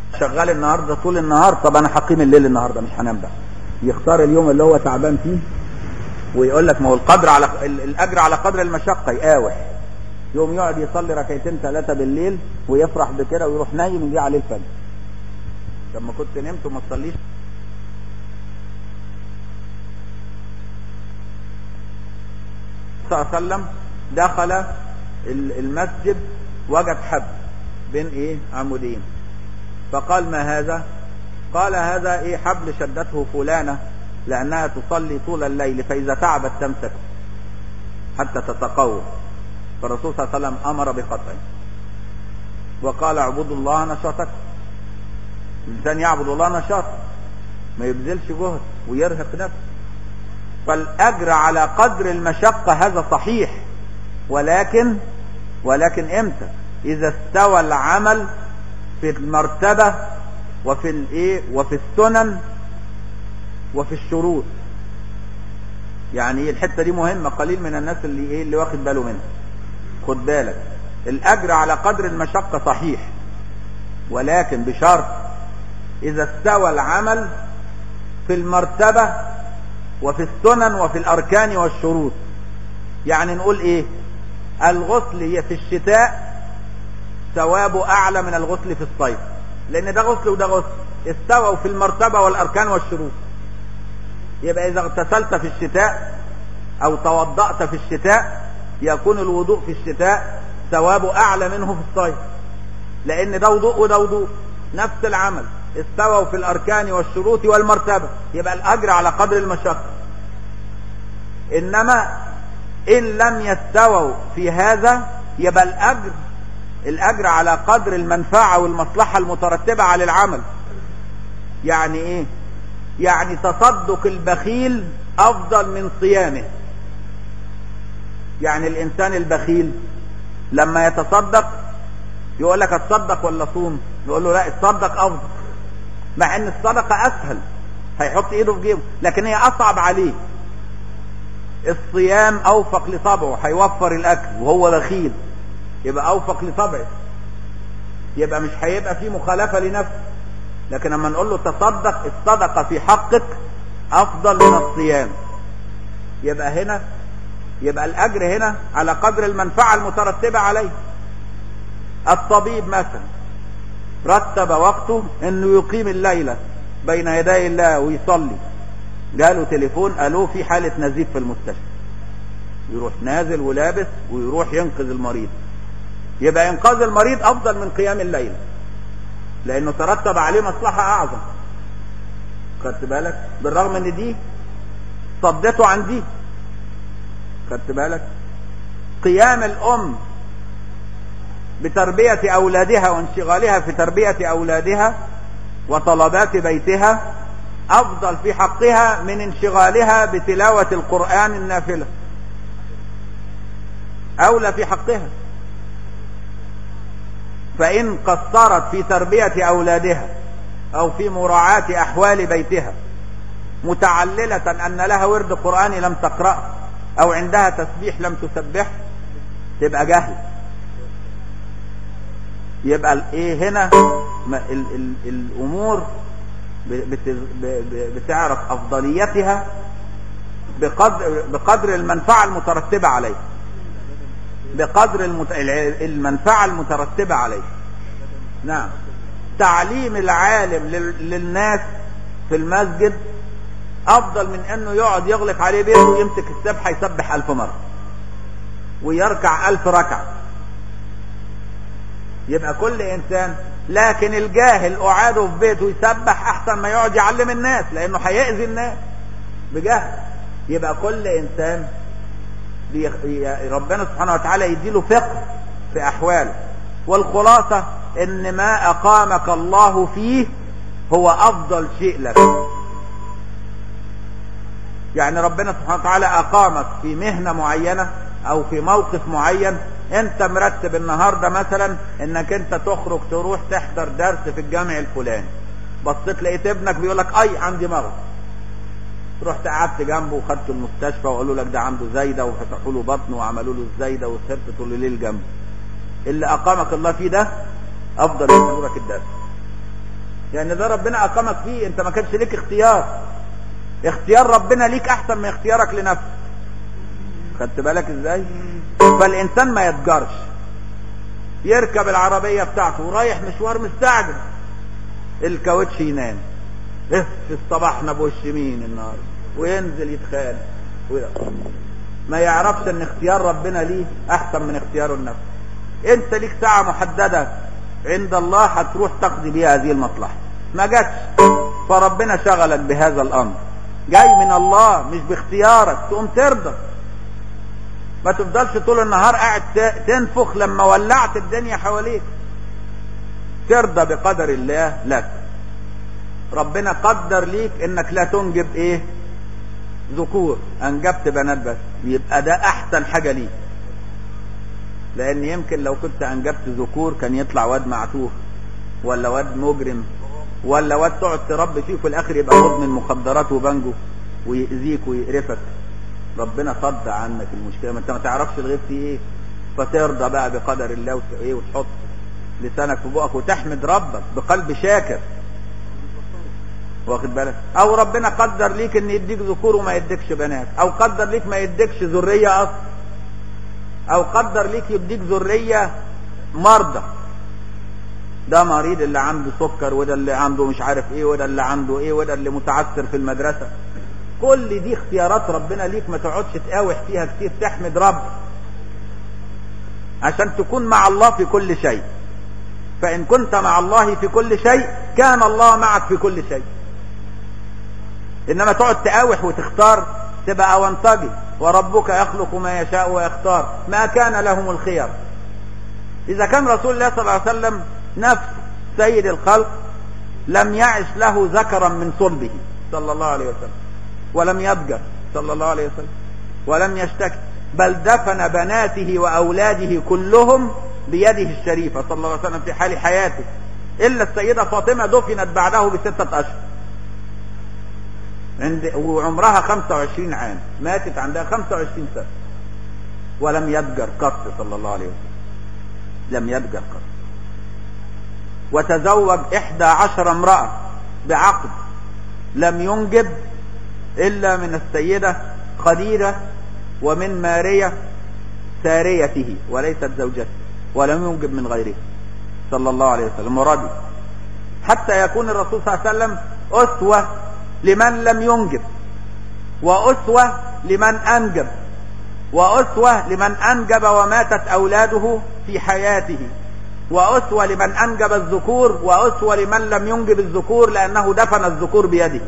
شغال النهارده طول النهار طب انا هقيم الليل النهارده مش هنام بقى يختار اليوم اللي هو تعبان فيه ويقول لك ما هو القدر على ال- الاجر على قدر المشقه يقاوح يوم يقعد يصلي ركعتين ثلاثه بالليل ويفرح بكده ويروح نايم ويجي عليه الفجر لما كنت نمت وما تصليش صلى الله عليه وسلم دخل ال- المسجد وجد حب بين ايه عمودين فقال ما هذا قال هذا ايه حبل شدته فلانة لانها تصلي طول الليل فاذا تعبت تمسك حتى تتقوى فالرسول صلى الله عليه وسلم امر بقطعه وقال اعبدوا الله نشاطك الانسان يعبد الله نشاط ما يبذلش جهد ويرهق نفسه فالاجر على قدر المشقة هذا صحيح ولكن ولكن امتى اذا استوى العمل في المرتبة وفي الايه وفي السنن وفي الشروط يعني ايه الحته دي مهمه قليل من الناس اللي ايه اللي واخد باله منها خد بالك الاجر على قدر المشقه صحيح ولكن بشرط اذا استوى العمل في المرتبه وفي السنن وفي الاركان والشروط يعني نقول ايه الغسل هي في الشتاء ثوابه اعلى من الغسل في الصيف لان ده غسل وده غسل استووا في المرتبة والاركان والشروط يبقى اذا اغتسلت في الشتاء او توضأت في الشتاء يكون الوضوء في الشتاء ثوابه اعلى منه في الصيف لان ده وضوء وده وضوء نفس العمل استووا في الاركان والشروط والمرتبة يبقى الاجر على قدر المشقة انما ان لم يستووا في هذا يبقى الاجر الاجر على قدر المنفعة والمصلحة المترتبة على العمل يعني ايه يعني تصدق البخيل افضل من صيامه يعني الانسان البخيل لما يتصدق يقول لك اتصدق ولا صوم يقول له لا اتصدق افضل مع ان الصدقة اسهل هيحط ايده في جيبه لكن هي اصعب عليه الصيام اوفق لطبعه هيوفر الاكل وهو بخيل يبقى اوفق لطبعه يبقى مش هيبقى في مخالفة لنفسه لكن لما نقول له تصدق الصدقة في حقك افضل من الصيام يبقى هنا يبقى الاجر هنا على قدر المنفعة المترتبة عليه الطبيب مثلا رتب وقته انه يقيم الليلة بين يدي الله ويصلي جاله تليفون قالوه في حالة نزيف في المستشفى يروح نازل ولابس ويروح ينقذ المريض يبقى انقاذ المريض افضل من قيام الليل لانه ترتب عليه مصلحة اعظم خدت بالك بالرغم ان دي صدته عن دي خدت بالك قيام الام بتربية اولادها وانشغالها في تربية اولادها وطلبات بيتها افضل في حقها من انشغالها بتلاوة القرآن النافلة اولى في حقها فإن قصرت في تربية أولادها أو في مراعاة أحوال بيتها متعللة أن لها ورد قرآني لم تقرأ أو عندها تسبيح لم تسبح تبقى جهل يبقى الايه هنا ما ال ال الامور بت بتعرف افضليتها بقدر بقدر المنفعه المترتبه عليها بقدر المت... المنفعة المترتبة عليه نعم تعليم العالم لل... للناس في المسجد افضل من انه يقعد يغلق عليه بيته ويمسك السبحة يسبح الف مرة ويركع الف ركعة يبقى كل انسان لكن الجاهل قعاده في بيته يسبح احسن ما يقعد يعلم الناس لانه هيأذي الناس بجهل يبقى كل انسان ربنا سبحانه وتعالى يديله فقه في احواله والخلاصة ان ما اقامك الله فيه هو افضل شيء لك يعني ربنا سبحانه وتعالى اقامك في مهنة معينة او في موقف معين انت مرتب النهاردة مثلا انك انت تخرج تروح تحضر درس في الجامع الفلاني بصيت لقيت ابنك بيقول لك اي عندي مرض رحت قعدت جنبه وخدته المستشفى وقالوا لك ده عنده زايده وفتحوا له بطنه وعملوا له الزايده وسهرت طول الليل جنبه اللي اقامك الله فيه ده افضل من حضورك الدرس يعني ده ربنا اقامك فيه انت ما كانش ليك اختيار اختيار ربنا ليك احسن من اختيارك لنفسك خدت بالك ازاي فالانسان ما يتجرش يركب العربية بتاعته ورايح مشوار مستعجل الكاوتش ينام اف في الصباح نبوش مين النهارده وينزل يتخانق ما يعرفش ان اختيار ربنا ليه احسن من اختياره لنفسه انت ليك ساعة محددة عند الله هتروح تقضي بيها هذه المصلحة ما جاتش فربنا شغلك بهذا الامر جاي من الله مش باختيارك تقوم ترضى ما تفضلش طول النهار قاعد تنفخ لما ولعت الدنيا حواليك ترضى بقدر الله لك ربنا قدر ليك انك لا تنجب ايه ذكور انجبت بنات بس يبقى ده احسن حاجة ليك لان يمكن لو كنت انجبت ذكور كان يطلع واد معتوه ولا واد مجرم ولا واد تقعد تربي فيه في الاخر يبقى مدمن مخدرات وبنجو ويأذيك ويقرفك ربنا صد عنك المشكله ما انت ما تعرفش الغيب فيه ايه فترضى بقى بقدر الله وت... ايه وتحط لسانك في بقك وتحمد ربك بقلب شاكر واخد بالك او ربنا قدر ليك ان يديك ذكور وما يديكش بنات او قدر ليك ما يديكش ذريه اصلا او قدر ليك يديك ذريه مرضى ده مريض اللي عنده سكر وده اللي عنده مش عارف ايه وده اللي عنده ايه وده اللي متعثر في المدرسه كل دي اختيارات ربنا ليك ما تقعدش تقاوح فيها كتير تحمد رب عشان تكون مع الله في كل شيء فإن كنت مع الله في كل شيء كان الله معك في كل شيء إنما تقعد تقاوح وتختار تبقى أونطجي وربك يخلق ما يشاء ويختار ما كان لهم الخيار إذا كان رسول الله صلى الله عليه وسلم نفسه سيد الخلق لم يعش له ذكرا من صلبه صلى الله عليه وسلم ولم يضجر صلى الله عليه وسلم ولم يشتكي بل دفن بناته وأولاده كلهم بيده الشريفة صلى الله عليه وسلم في حال حياته إلا السيدة فاطمة دفنت بعده بستة أشهر عند وعمرها 25 عام ماتت عندها 25 سنة ولم يضجر قط صلى الله عليه وسلم لم يضجر قط وتزوج إحدى عشر امرأة بعقد لم ينجب إلا من السيدة خديجة ومن مارية ساريته وليست زوجته ولم ينجب من غيره صلى الله عليه وسلم ورضي حتى يكون الرسول صلى الله عليه وسلم أسوة لمن لم ينجب وأسوة لمن أنجب وأسوة لمن أنجب وماتت أولاده في حياته وأسوة لمن أنجب الذكور وأسوة لمن لم ينجب الذكور لأنه دفن الذكور بيده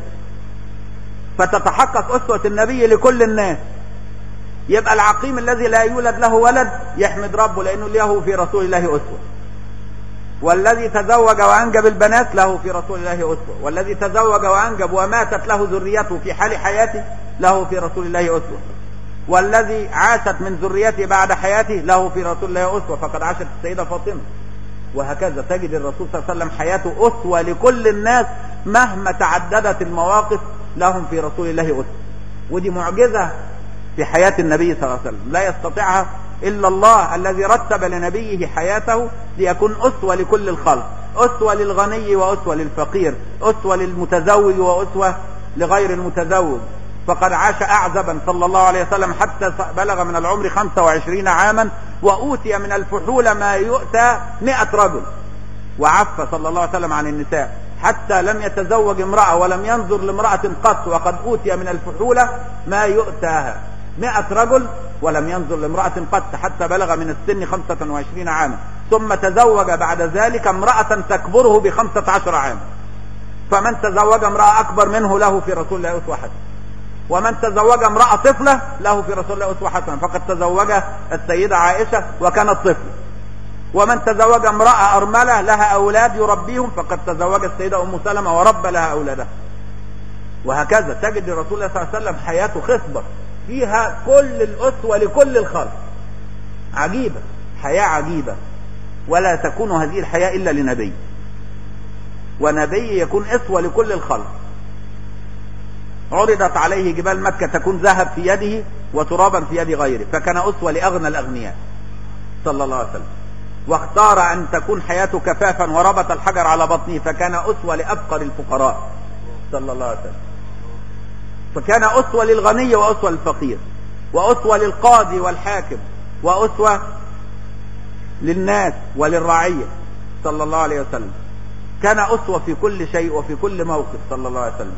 فتتحقق أسوة النبي لكل الناس يبقى العقيم الذي لا يولد له ولد يحمد ربه لأنه له في رسول الله أسوة والذي تزوج وأنجب البنات له في رسول الله أسوة والذي تزوج وأنجب وماتت له ذريته في حال حياته له في رسول الله أسوة والذي عاشت من ذريته بعد حياته له في رسول الله أسوة فقد عاشت السيدة فاطمة وهكذا تجد الرسول صلى الله عليه وسلم حياته أسوة لكل الناس مهما تعددت المواقف لهم في رسول الله أسوة ودي معجزة في حياة النبي صلى الله عليه وسلم لا يستطيعها إلا الله الذي رتب لنبيه حياته ليكون أسوة لكل الخلق أسوة للغني وأسوة للفقير أسوة للمتزوج وأسوة لغير المتزوج فقد عاش أعزبا صلى الله عليه وسلم حتى بلغ من العمر 25 عاما وأوتي من الفحول ما يؤتى 100 رجل وعف صلى الله عليه وسلم عن النساء حتى لم يتزوج امرأة ولم ينظر لامرأة قط وقد أوتي من الفحولة ما يؤتاها مئة رجل ولم ينظر لامرأة قط حتى بلغ من السن خمسة وعشرين عاما ثم تزوج بعد ذلك امرأة تكبره بخمسة عشر عاما فمن تزوج امرأة أكبر منه له في رسول الله أسوة حسنة ومن تزوج امرأة طفلة له في رسول الله أسوة حسنة فقد تزوج السيدة عائشة وكانت طفلة ومن تزوج امرأة أرملة لها أولاد يربيهم فقد تزوج السيدة أم سلمة وربى لها أولادها وهكذا تجد الرسول صلى الله عليه وسلم حياته خصبة فيها كل الأسوة لكل الخلق عجيبة حياة عجيبة ولا تكون هذه الحياة إلا لنبي ونبي يكون أسوة لكل الخلق عرضت عليه جبال مكة تكون ذهب في يده وترابا في يد غيره فكان أسوة لأغنى الأغنياء صلى الله عليه وسلم واختار أن تكون حياته كفافا وربط الحجر على بطنه فكان أسوة لأفقر الفقراء صلى الله عليه وسلم فكان أسوة للغني وأسوة للفقير وأسوة للقاضي والحاكم وأسوة للناس وللرعية صلى الله عليه وسلم كان أسوة في كل شيء وفي كل موقف صلى الله عليه وسلم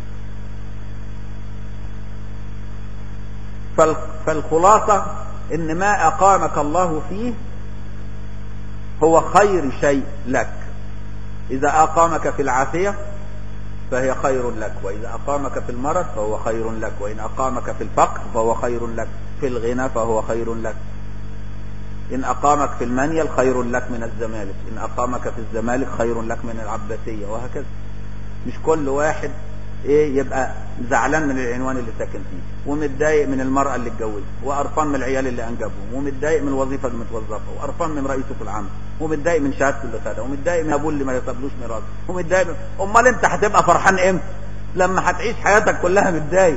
فالخلاصة إن ما أقامك الله فيه هو خير شيء لك إذا أقامك في العافية فهي خير لك وإذا أقامك في المرض فهو خير لك وإن أقامك في الفقر فهو خير لك في الغنى فهو خير لك إن أقامك في المنيل خير لك من الزمالك إن أقامك في الزمالك خير لك من العباسية وهكذا مش كل واحد ايه يبقى زعلان من العنوان اللي ساكن فيه ومتضايق من المرأة اللي اتجوزها وقرفان من العيال اللي انجبهم ومتضايق من الوظيفة اللي متوظفها وقرفان من رئيسه في العمل ومتضايق من شهادته اللي خدها ومتضايق من ابوه اللي ما يصابلوش ميراث ومتضايق من... امال انت هتبقى فرحان امتى لما هتعيش حياتك كلها متضايق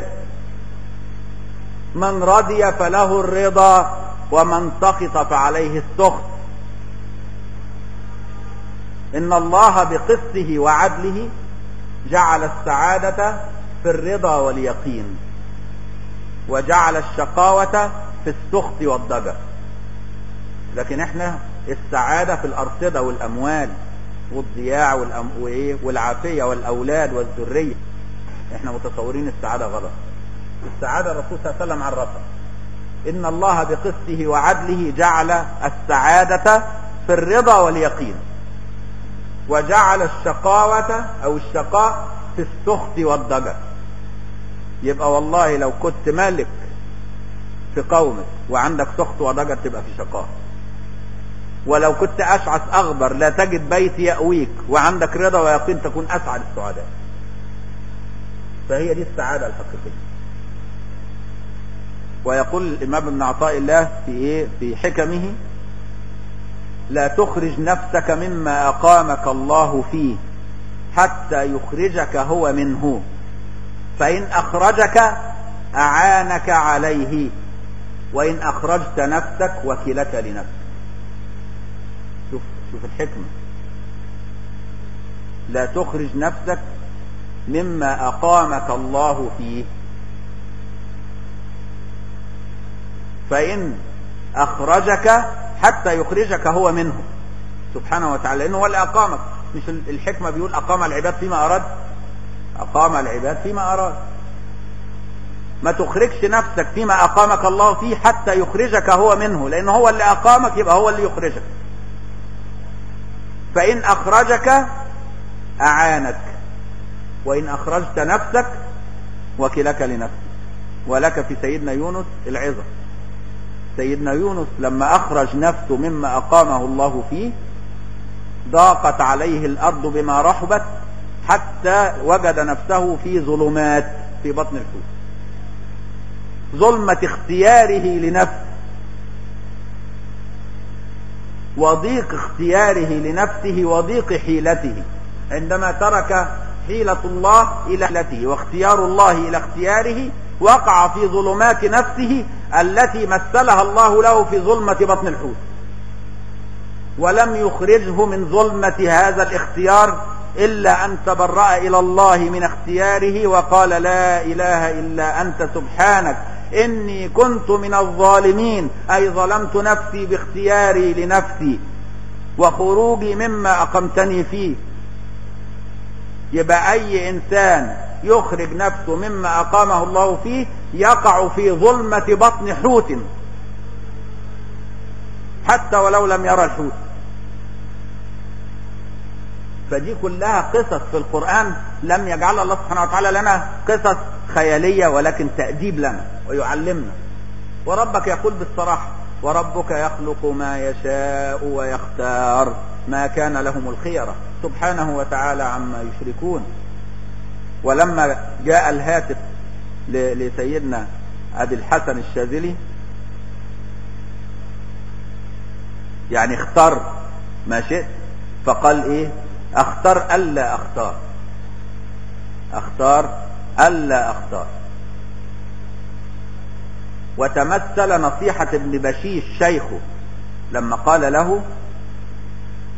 من رضي فله الرضا ومن سخط فعليه السخط ان الله بقسطه وعدله جعل السعادة في الرضا واليقين وجعل الشقاوة في السخط والضجر لكن احنا السعادة في الأرصدة والأموال والضياع والأم... وإيه؟ والعافية والأولاد والذرية احنا متصورين السعادة غلط السعادة الرسول صلى الله عليه وسلم عرفها إن الله بقسطه وعدله جعل السعادة في الرضا واليقين وجعل الشقاوة أو الشقاء في السخط والضجر يبقى والله لو كنت مالك في قومك وعندك سخط وضجر تبقى في شقاء ولو كنت أشعث أغبر لا تجد بيت يأويك وعندك رضا ويقين تكون أسعد السعداء فهي دي السعادة الحقيقية ويقول الإمام ابن عطاء الله في إيه في حكمه لا تخرج نفسك مما أقامك الله فيه حتى يخرجك هو منه فإن أخرجك أعانك عليه وإن أخرجت نفسك وكلك لنفسك شوف, شوف الحكمة لا تخرج نفسك مما أقامك الله فيه فإن أخرجك حتى يخرجك هو منه سبحانه وتعالى لأنه هو اللي أقامك مش الحكمة بيقول أقام العباد فيما أراد أقام العباد فيما أراد ما تخرجش نفسك فيما أقامك الله فيه حتى يخرجك هو منه لأنه هو اللي أقامك يبقى هو اللي يخرجك فإن أخرجك أعانك وإن أخرجت نفسك وكلك لنفسك ولك في سيدنا يونس العظة سيدنا يونس لما أخرج نفسه مما أقامه الله فيه ضاقت عليه الأرض بما رحبت حتى وجد نفسه في ظلمات في بطن الحوت ظلمة اختياره لنفسه وضيق اختياره لنفسه وضيق حيلته عندما ترك حيلة الله إلى حيلته واختيار الله إلى اختياره وقع في ظلمات نفسه التي مثلها الله له في ظلمة بطن الحوت ولم يخرجه من ظلمة هذا الاختيار إلا أن تبرأ إلى الله من اختياره وقال لا إله إلا أنت سبحانك إني كنت من الظالمين أي ظلمت نفسي باختياري لنفسي وخروجي مما أقمتني فيه يبقى أي إنسان يخرج نفسه مما أقامه الله فيه يقع في ظلمة بطن حوت حتى ولو لم يرى الحوت فدي كلها قصص في القرآن لم يجعلها الله سبحانه وتعالى لنا قصص خيالية ولكن تأديب لنا ويعلمنا وربك يقول بالصراحة وربك يخلق ما يشاء ويختار ما كان لهم الخيرة سبحانه وتعالى عما يشركون ولما جاء الهاتف لسيدنا أبي الحسن الشاذلي يعني اختار ما شئت فقال ايه اختار الا اختار اختار الا اختار وتمثل نصيحة ابن بشيش شيخه لما قال له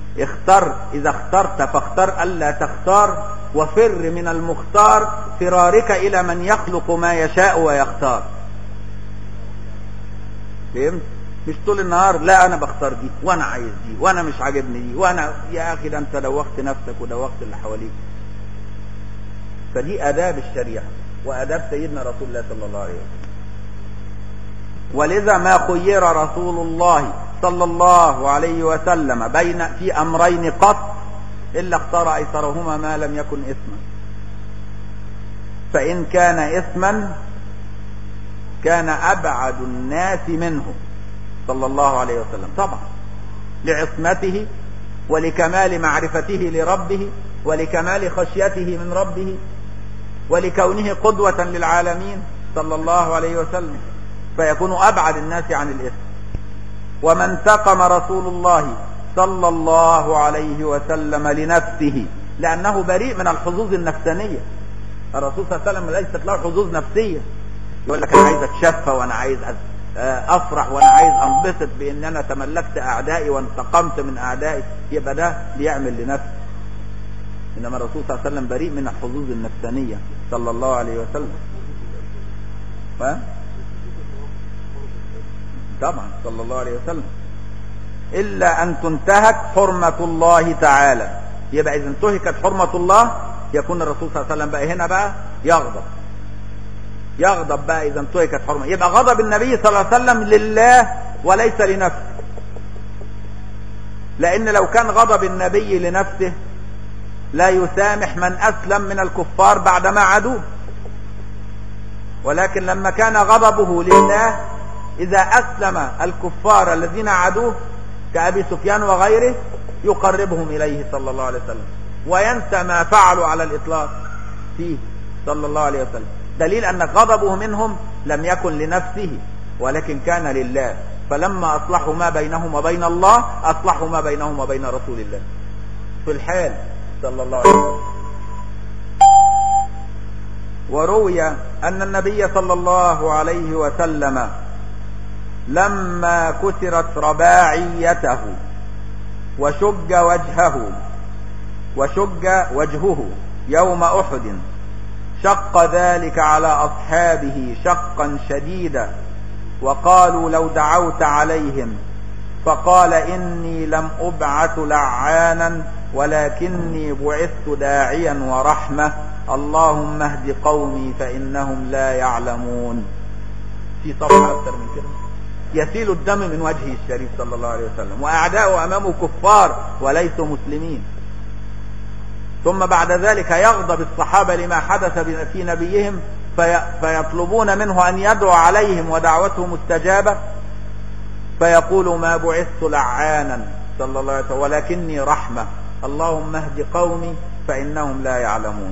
اختر اذا اخترت فاختر الا تختار وفر من المختار فرارك الى من يخلق ما يشاء ويختار فهمت مش طول النهار لا انا بختار دي وانا عايز دي وانا مش عاجبني دي وانا يا اخي ده انت دوخت نفسك ودوخت اللي حواليك فدي اداب الشريعه واداب سيدنا رسول الله صلى الله عليه وسلم ولذا ما خير رسول الله صلى الله عليه وسلم بين في امرين قط الا اختار ايسرهما ما لم يكن اثما فان كان اثما كان ابعد الناس منه صلى الله عليه وسلم طبعا لعصمته ولكمال معرفته لربه ولكمال خشيته من ربه ولكونه قدوة للعالمين صلى الله عليه وسلم فيكون أبعد الناس عن الإثم وما انتقم رسول الله صلى الله عليه وسلم لنفسه لأنه بريء من الحظوظ النفسانية الرسول صلى الله عليه وسلم ليست له حظوظ نفسية يقول لك أنا عايز أتشفى وأنا عايز أفرح وأنا عايز أنبسط بأن أنا تملكت أعدائي وانتقمت من أعدائي يبقى ده بيعمل لنفسه إنما الرسول صلى الله عليه وسلم بريء من الحظوظ النفسانية صلى الله عليه وسلم ف... طبعا صلى الله عليه وسلم إلا أن تنتهك حرمة الله تعالى يبقى إذا انتهكت حرمة الله يكون الرسول صلى الله عليه وسلم بقى هنا بقى يغضب يغضب بقى إذا انتهكت حرمة يبقى غضب النبي صلى الله عليه وسلم لله وليس لنفسه لأن لو كان غضب النبي لنفسه لا يسامح من أسلم من الكفار بعدما عادوه ولكن لما كان غضبه لله إذا أسلم الكفار الذين عادوه كأبي سفيان وغيره يقربهم إليه صلى الله عليه وسلم وينسى ما فعلوا على الإطلاق فيه صلى الله عليه وسلم دليل أن غضبه منهم لم يكن لنفسه ولكن كان لله فلما أصلحوا ما بينهم وبين الله أصلحوا ما بينهم وبين رسول الله في الحال صلى الله عليه وسلم وروي أن النبي صلى الله عليه وسلم لما كسرت رباعيته وشج وجهه وشج وجهه يوم أحد شق ذلك على أصحابه شقا شديدا وقالوا لو دعوت عليهم فقال إني لم أبعث لعانا ولكني بعثت داعيا ورحمة اللهم اهد قومي فإنهم لا يعلمون في صفحة أكثر من كده يسيل الدم من وجهه الشريف صلى الله عليه وسلم وأعداؤه أمامه كفار وليسوا مسلمين ثم بعد ذلك يغضب الصحابة لما حدث في نبيهم في فيطلبون منه أن يدعو عليهم ودعوته مستجابة فيقول ما بعثت لعانا صلى الله عليه وسلم ولكني رحمة اللهم اهد قومي فإنهم لا يعلمون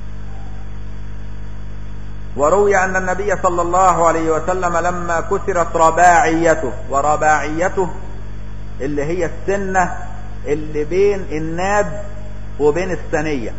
وروي أن النبي صلى الله عليه وسلم لما كسرت رباعيته ورباعيته اللي هي السنة اللي بين الناب وبين الثنية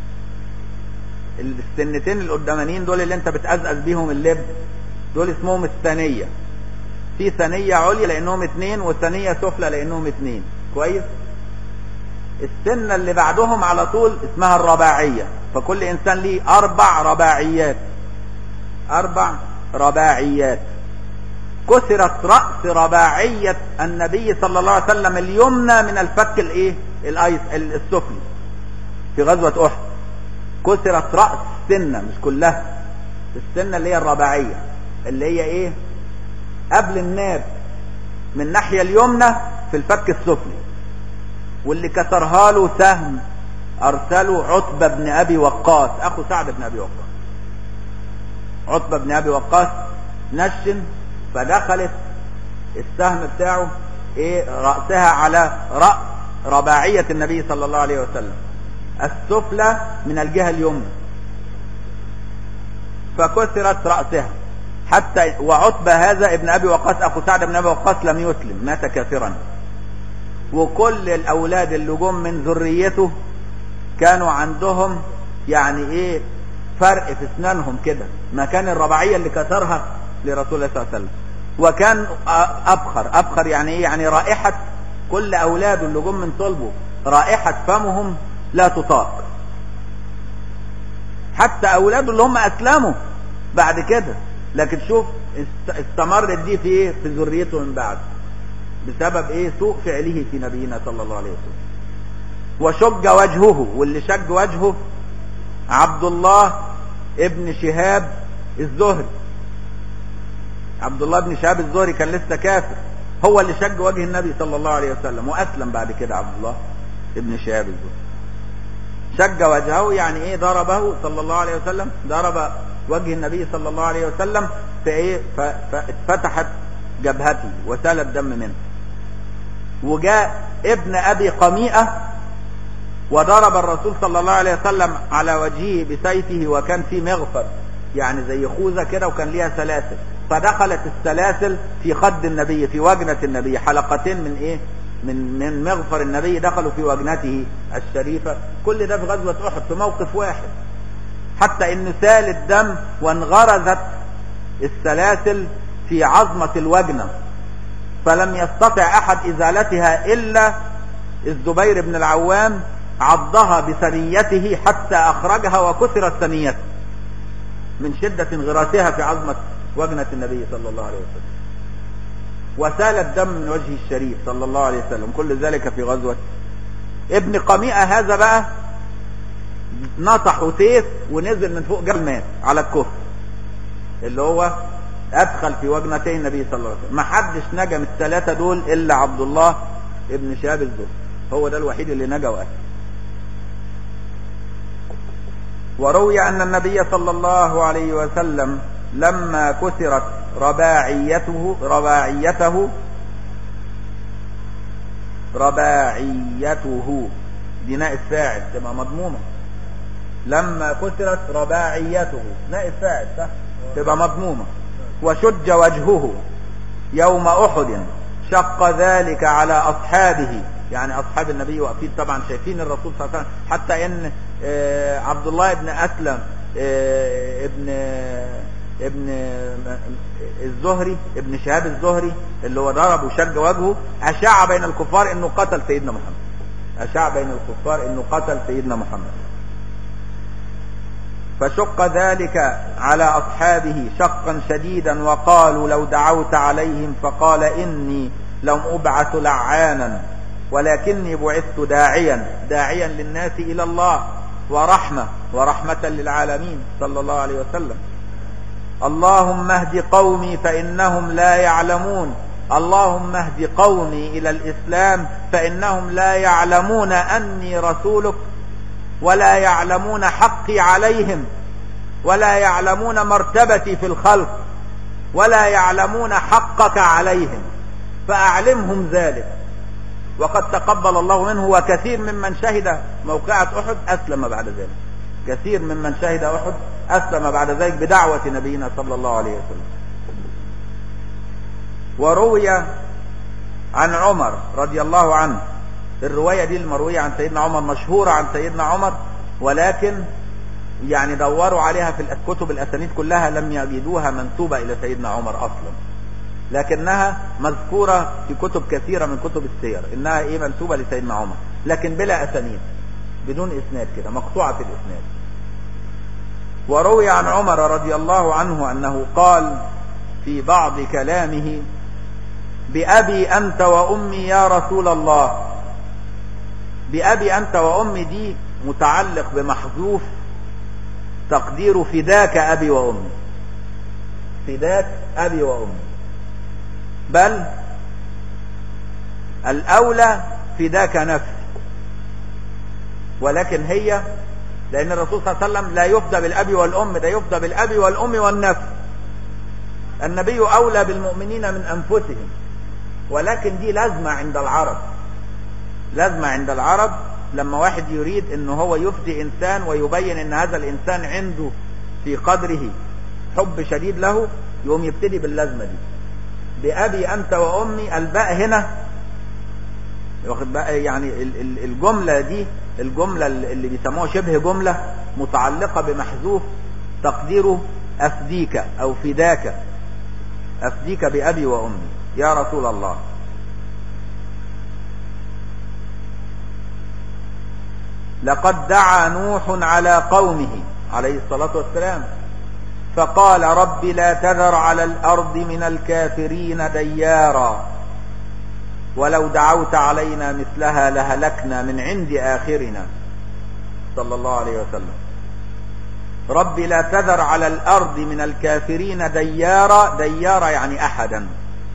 السنتين القدامانيين دول اللي انت بتأزأز بيهم اللب دول اسمهم الثنية في ثنية عليا لانهم اتنين وثنية سفلى لانهم اتنين كويس السنة اللي بعدهم على طول اسمها الرباعية فكل انسان ليه اربع رباعيات اربع رباعيات كسرت رأس رباعية النبي صلى الله عليه وسلم اليمنى من الفك الايه الايس السفلي في غزوة احد كسرت رأس السنة مش كلها السنة اللي هي الرباعية اللي هي ايه قبل الناب من الناحية اليمنى في الفك السفلي واللي كسرها له سهم ارسله عتبة بن ابي وقاص اخو سعد بن ابي وقاص عتبة بن ابي وقاص نشن فدخلت السهم بتاعه ايه رأسها على رأس رباعية النبي صلى الله عليه وسلم السفلى من الجهة اليمنى فكسرت رأسها حتى وعتبة هذا ابن أبي وقاص أخو سعد بن أبي وقاص لم يسلم مات كافرا وكل الأولاد اللي جم من ذريته كانوا عندهم يعني إيه فرق في أسنانهم كده مكان الرباعية اللي كسرها لرسول الله صلى الله عليه وسلم وكان أبخر أبخر يعني إيه يعني رائحة كل أولاده اللي جم من صلبه رائحة فمهم لا تطاق حتى أولاده اللي هم أسلموا بعد كده لكن شوف است- استمرت دي في ايه في ذريته من بعد بسبب ايه سوء فعله في نبينا صلى الله عليه وسلم وشج وجهه واللي شج وجهه عبد الله ابن شهاب الزهري عبد الله بن شهاب الزهري كان لسه كافر هو اللي شج وجه النبي صلى الله عليه وسلم واسلم بعد كده عبد الله ابن شهاب الزهري شج وجهه يعني ايه ضربه صلى الله عليه وسلم ضرب وجه النبي صلى الله عليه وسلم فايه ف- فاتفتحت جبهته وسال الدم منه وجاء ابن ابي قميئه وضرب الرسول صلى الله عليه وسلم على وجهه بسيفه وكان في مغفر يعني زي خوذه كده وكان ليها سلاسل فدخلت السلاسل في خد النبي في وجنة النبي حلقتين من ايه من من مغفر النبي دخلوا في وجنته الشريفة كل ده في غزوة احد في موقف واحد حتى ان سال الدم وانغرزت السلاسل في عظمة الوجنة فلم يستطع احد ازالتها الا الزبير بن العوام عضها بثنيته حتى اخرجها وكسرت ثنيته من شدة انغراسها في عظمة وجنة النبي صلى الله عليه وسلم وسال الدم من وجهه الشريف صلى الله عليه وسلم كل ذلك في غزوة ابن قميئة هذا بقى نطح سيف ونزل من فوق جبل مات على الكفر اللي هو ادخل في وجنتي النبي صلى الله عليه وسلم ما حدش نجا من الثلاثه دول الا عبد الله ابن شهاب الزهري هو ده الوحيد اللي نجا وقال وروي ان النبي صلى الله عليه وسلم لما كسرت رباعيته رباعيته رباعيته دي نائب فاعل تبقى مضمومه لما كسرت رباعيته نائب فاعل صح تبقى مضمومه وشج وجهه يوم احد شق ذلك على اصحابه يعني اصحاب النبي واقفين طبعا شايفين الرسول صلى الله عليه وسلم حتى ان آه، عبد الله بن اسلم آه، ابن ابن الزهري ابن شهاب الزهري اللي هو ضرب وشج وجهه اشاع بين الكفار انه قتل سيدنا محمد اشاع بين الكفار انه قتل سيدنا محمد فشق ذلك على اصحابه شقا شديدا وقالوا لو دعوت عليهم فقال اني لم ابعث لعانا ولكني بعثت داعيا داعيا للناس الى الله ورحمه ورحمه للعالمين صلى الله عليه وسلم اللهم اهد قومي فانهم لا يعلمون اللهم اهد قومي الى الاسلام فانهم لا يعلمون اني رسولك ولا يعلمون حقي عليهم ولا يعلمون مرتبتي في الخلق ولا يعلمون حقك عليهم فاعلمهم ذلك وقد تقبل الله منه وكثير ممن شهد موقعة احد اسلم بعد ذلك كثير ممن شهد احد اسلم بعد ذلك بدعوة نبينا صلى الله عليه وسلم وروي عن عمر رضي الله عنه الرواية دي المروية عن سيدنا عمر مشهورة عن سيدنا عمر ولكن يعني دوروا عليها في الكتب الأسانيد كلها لم يجدوها منسوبة إلى سيدنا عمر أصلا لكنها مذكورة في كتب كثيرة من كتب السير إنها إيه منسوبة لسيدنا عمر لكن بلا أسانيد بدون إسناد كده مقطوعة الإسناد وروي عن عمر رضي الله عنه أنه قال في بعض كلامه بأبي أنت وأمي يا رسول الله بأبي أنت وأمي دي متعلق بمحذوف تقدير فداك أبي وأمي فداك أبي وأمي بل الأولى فداك نفسي ولكن هي لأن الرسول صلى الله عليه وسلم لا يفدى بالأب والأم ده يفدى بالأب والأم والنفس النبي أولى بالمؤمنين من أنفسهم ولكن دي لازمة عند العرب لازمة عند العرب لما واحد يريد ان هو يفدي انسان ويبين ان هذا الانسان عنده في قدره حب شديد له يقوم يبتدي باللازمة دي بأبي أنت وأمي الباء هنا واخد بقى يعني ال- ال- الجملة دي الجملة اللي بيسموها شبه جملة متعلقة بمحذوف تقديره أفديك أو فداك أفديك بأبي وأمي يا رسول الله لقد دعا نوح على قومه عليه الصلاة والسلام فقال رب لا تذر على الأرض من الكافرين ديارا ولو دعوت علينا مثلها لهلكنا من عند آخرنا صلى الله عليه وسلم رب لا تذر على الأرض من الكافرين ديارا ديارا يعني أحدا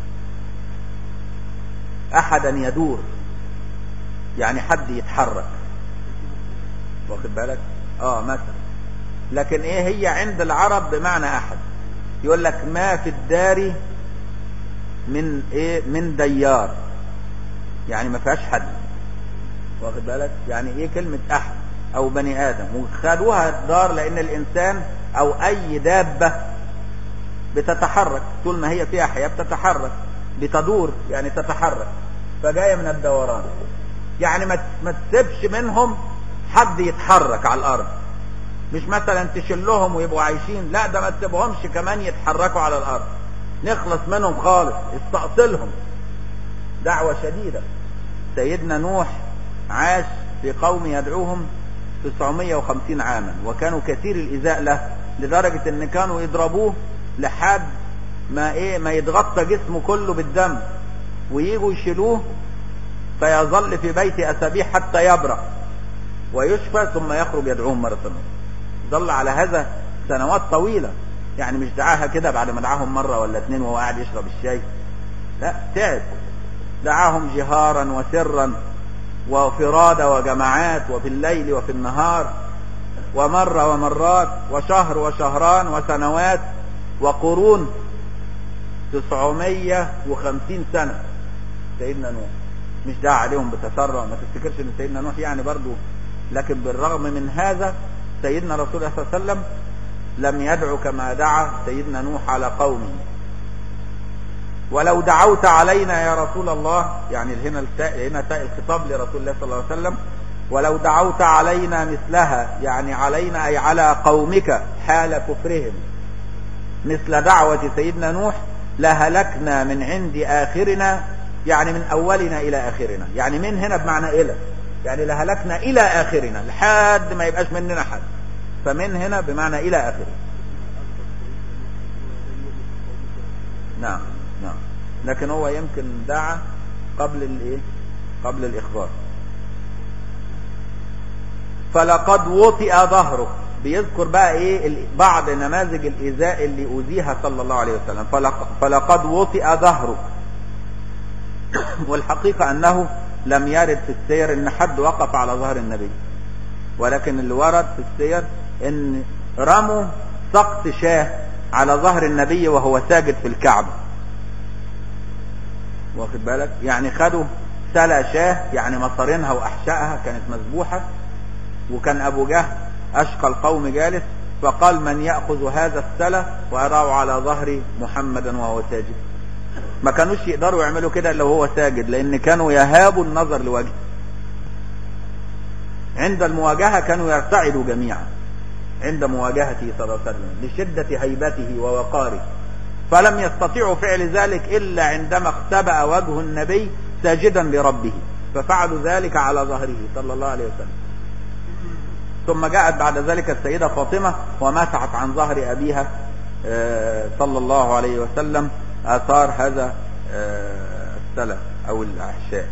أحدا يدور يعني حد يتحرك واخد بالك اه مثلا لكن ايه هي عند العرب بمعنى احد يقول لك ما في الدار من ايه من ديار يعني ما فيهاش حد واخد بالك يعني ايه كلمة احد او بني ادم وخدوها الدار لان الانسان او اي دابة بتتحرك طول ما هي فيها حياة بتتحرك بتدور يعني تتحرك فجاية من الدوران يعني ما ما تسيبش منهم حد يتحرك على الارض مش مثلا تشلهم ويبقوا عايشين لا ده ما تسيبهمش كمان يتحركوا على الارض نخلص منهم خالص استأصلهم دعوة شديدة سيدنا نوح عاش في قوم يدعوهم 950 عاما وكانوا كثير الإيذاء له لدرجة ان كانوا يضربوه لحد ما ايه ما يتغطى جسمه كله بالدم ويجوا يشيلوه فيظل في بيت اسابيع حتى يبرأ ويشفى ثم يخرج يدعوهم مرة أخرى ظل على هذا سنوات طويلة يعني مش دعاها كده بعد ما دعاهم مرة ولا اتنين وهو قاعد يشرب الشاي لا تعب دعاهم جهارا وسرا وفرادى وجماعات وفي الليل وفي النهار ومرة ومرات وشهر وشهران وسنوات وقرون تسعمية وخمسين سنة سيدنا نوح مش دعا عليهم بتسرع ما تفتكرش ان سيدنا نوح يعني برضو لكن بالرغم من هذا سيدنا رسول الله صلى الله عليه وسلم لم يدعو كما دعا سيدنا نوح على قومه ولو دعوت علينا يا رسول الله يعني هنا التاء هنا تاء الخطاب لرسول الله صلى الله عليه وسلم ولو دعوت علينا مثلها يعني علينا أي على قومك حال كفرهم مثل دعوة سيدنا نوح لهلكنا من عند آخرنا يعني من أولنا إلى آخرنا يعني من هنا بمعنى إلى يعني لهلكنا إلى آخرنا لحد ما يبقاش مننا حد فمن هنا بمعنى إلى آخرنا نعم نعم لكن هو يمكن دعا قبل الايه قبل الاخبار فلقد وطئ ظهرك بيذكر بقى ايه بعض نماذج الايذاء اللي اوذيها صلى الله عليه وسلم فلقد وطئ ظهرك والحقيقة انه لم يرد في السير ان حد وقف على ظهر النبي ولكن اللي ورد في السير ان رموا سقط شاه على ظهر النبي وهو ساجد في الكعبة واخد بالك يعني خدوا سلا شاه يعني مصارينها واحشائها كانت مذبوحة وكان ابو جهل اشقى القوم جالس فقال من يأخذ هذا السلا ويضعه على ظهر محمدا وهو ساجد ما كانوش يقدروا يعملوا كده الا وهو ساجد لان كانوا يهابوا النظر لوجهه عند المواجهة كانوا يرتعدوا جميعا عند مواجهته صلى الله عليه وسلم لشدة هيبته ووقاره فلم يستطيعوا فعل ذلك إلا عندما اختبأ وجه النبي ساجدا لربه ففعلوا ذلك على ظهره صلى الله عليه وسلم ثم جاءت بعد ذلك السيدة فاطمة ومسحت عن ظهر أبيها صلى الله عليه وسلم آثار هذا السلف أو الأحشاء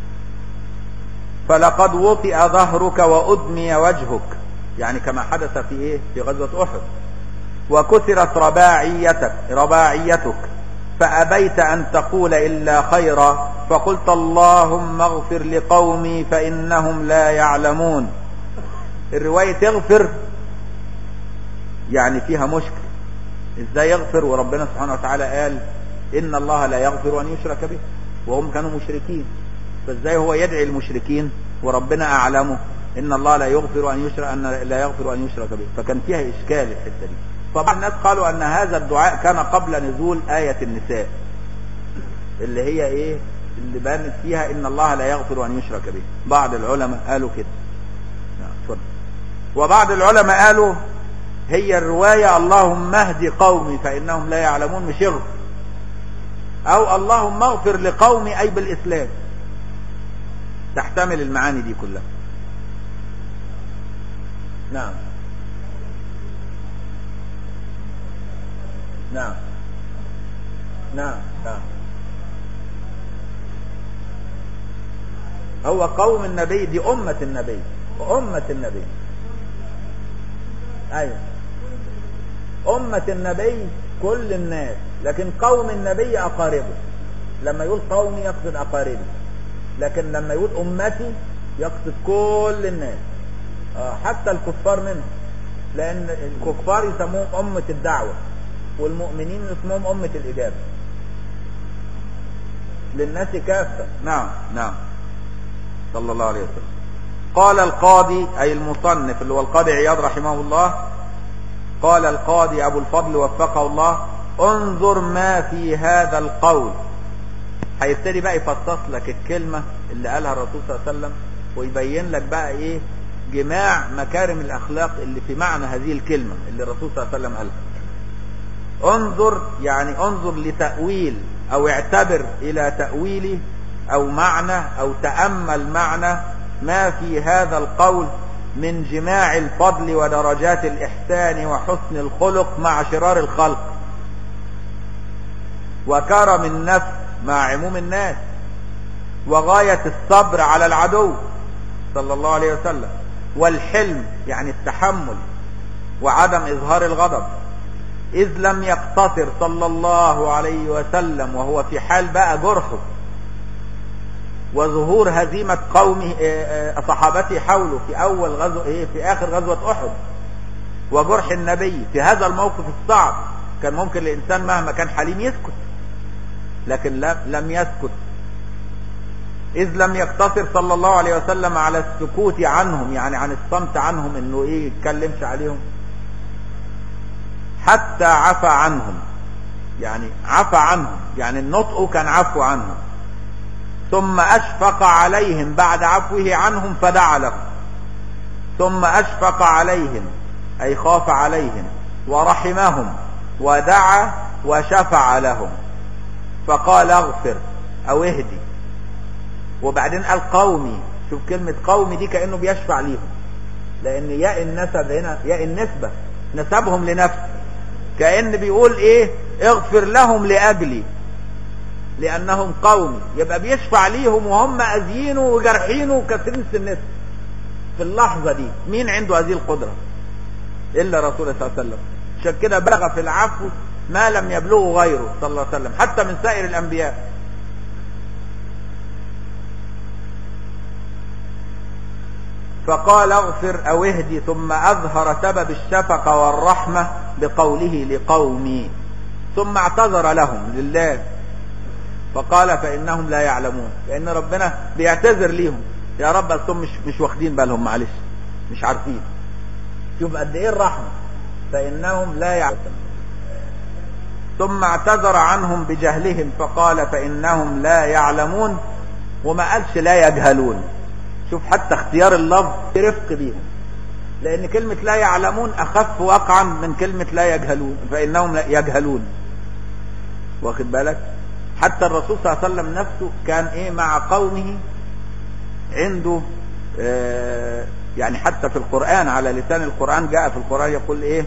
فلقد وطئ ظهرك وأدمي وجهك يعني كما حدث في إيه في غزوة أحد وكسرت رباعيتك رباعيتك فأبيت أن تقول إلا خيرا فقلت اللهم اغفر لقومي فإنهم لا يعلمون الرواية تغفر يعني فيها مشكل ازاي يغفر وربنا سبحانه وتعالى قال إن الله لا يغفر أن يشرك به وهم كانوا مشركين فازاي هو يدعي المشركين وربنا أعلمه إن الله لا يغفر أن يشرك أن لا يغفر أن يشرك به فكان فيها إشكال الحتة دي طبعا الناس قالوا أن هذا الدعاء كان قبل نزول آية النساء اللي هي إيه اللي بانت فيها إن الله لا يغفر أن يشرك به بعض العلماء قالوا كده وبعض العلماء قالوا هي الرواية اللهم اهدي قومي فإنهم لا يعلمون مش يغفر أو اللهم اغفر لقومي أي بالإسلام تحتمل المعاني دي كلها نعم نعم نعم نعم هو قوم النبي دي أمة النبي أمة النبي أيوة أمة النبي كل الناس لكن قوم النبي أقاربه لما يقول قومي يقصد أقاربي لكن لما يقول أمتي يقصد كل الناس آه حتى الكفار منهم لأن الكفار يسموهم أمة الدعوة والمؤمنين اسمهم أمة الإجابة للناس كافة نعم نعم صلى الله عليه وسلم قال القاضي أي المصنف اللي هو القاضي عياض رحمه الله قال القاضي أبو الفضل وفقه الله انظر ما في هذا القول هيبتدي بقى يفصص لك الكلمة اللي قالها الرسول صلى الله عليه وسلم ويبين لك بقى ايه جماع مكارم الأخلاق اللي في معنى هذه الكلمة اللي الرسول صلى الله عليه وسلم قالها انظر يعني انظر لتأويل او اعتبر الى تأويل او معنى او تأمل معنى ما في هذا القول من جماع الفضل ودرجات الإحسان وحسن الخلق مع شرار الخلق وكرم النفس مع عموم الناس وغاية الصبر على العدو صلى الله عليه وسلم والحلم يعني التحمل وعدم إظهار الغضب إذ لم يقتصر صلى الله عليه وسلم وهو في حال بقى جرحه وظهور هزيمة قومه صحابته حوله في أول غزو في آخر غزوة أحد وجرح النبي في هذا الموقف الصعب كان ممكن الإنسان مهما كان حليم يسكت لكن لم يسكت إذ لم يقتصر صلى الله عليه وسلم على السكوت عنهم يعني عن الصمت عنهم إنه إيه يتكلمش عليهم حتى عفى عنهم يعني عفى عنهم يعني النطق كان عفو عنهم ثم أشفق عليهم بعد عفوه عنهم فدعا لهم ثم أشفق عليهم أي خاف عليهم ورحمهم ودعا وشفع لهم فقال اغفر أو اهدي وبعدين قال قومي شوف كلمة قومي دي كأنه بيشفع ليهم لأن ياء النسب هنا ياء النسبة نسبهم لنفسه كأن بيقول ايه اغفر لهم لأجلي لأنهم قومي يبقى بيشفع ليهم وهم أذيينه وجرحينه وكسرين سنته في اللحظة دي مين عنده هذه القدرة إلا رسول الله صلى الله عليه وسلم عشان كده بلغ في العفو ما لم يبلغه غيره صلى الله عليه وسلم حتى من سائر الأنبياء فقال اغفر أو اهدي ثم أظهر سبب الشفقة والرحمة بقوله لقومي ثم اعتذر لهم لله فقال فإنهم لا يعلمون لأن ربنا بيعتذر ليهم يا رب أصلهم مش, مش واخدين بالهم معلش مش عارفين شوف قد إيه الرحمة فإنهم لا يعلمون ثم اعتذر عنهم بجهلهم فقال فإنهم لا يعلمون وما قالش لا يجهلون شوف حتى اختيار اللفظ رفق بيهم لأن كلمة لا يعلمون أخف وقعا من كلمة لا يجهلون فإنهم لا يجهلون واخد بالك حتى الرسول صلى الله عليه وسلم نفسه كان ايه مع قومه عنده اه يعني حتى في القرآن على لسان القرآن جاء في القرآن يقول ايه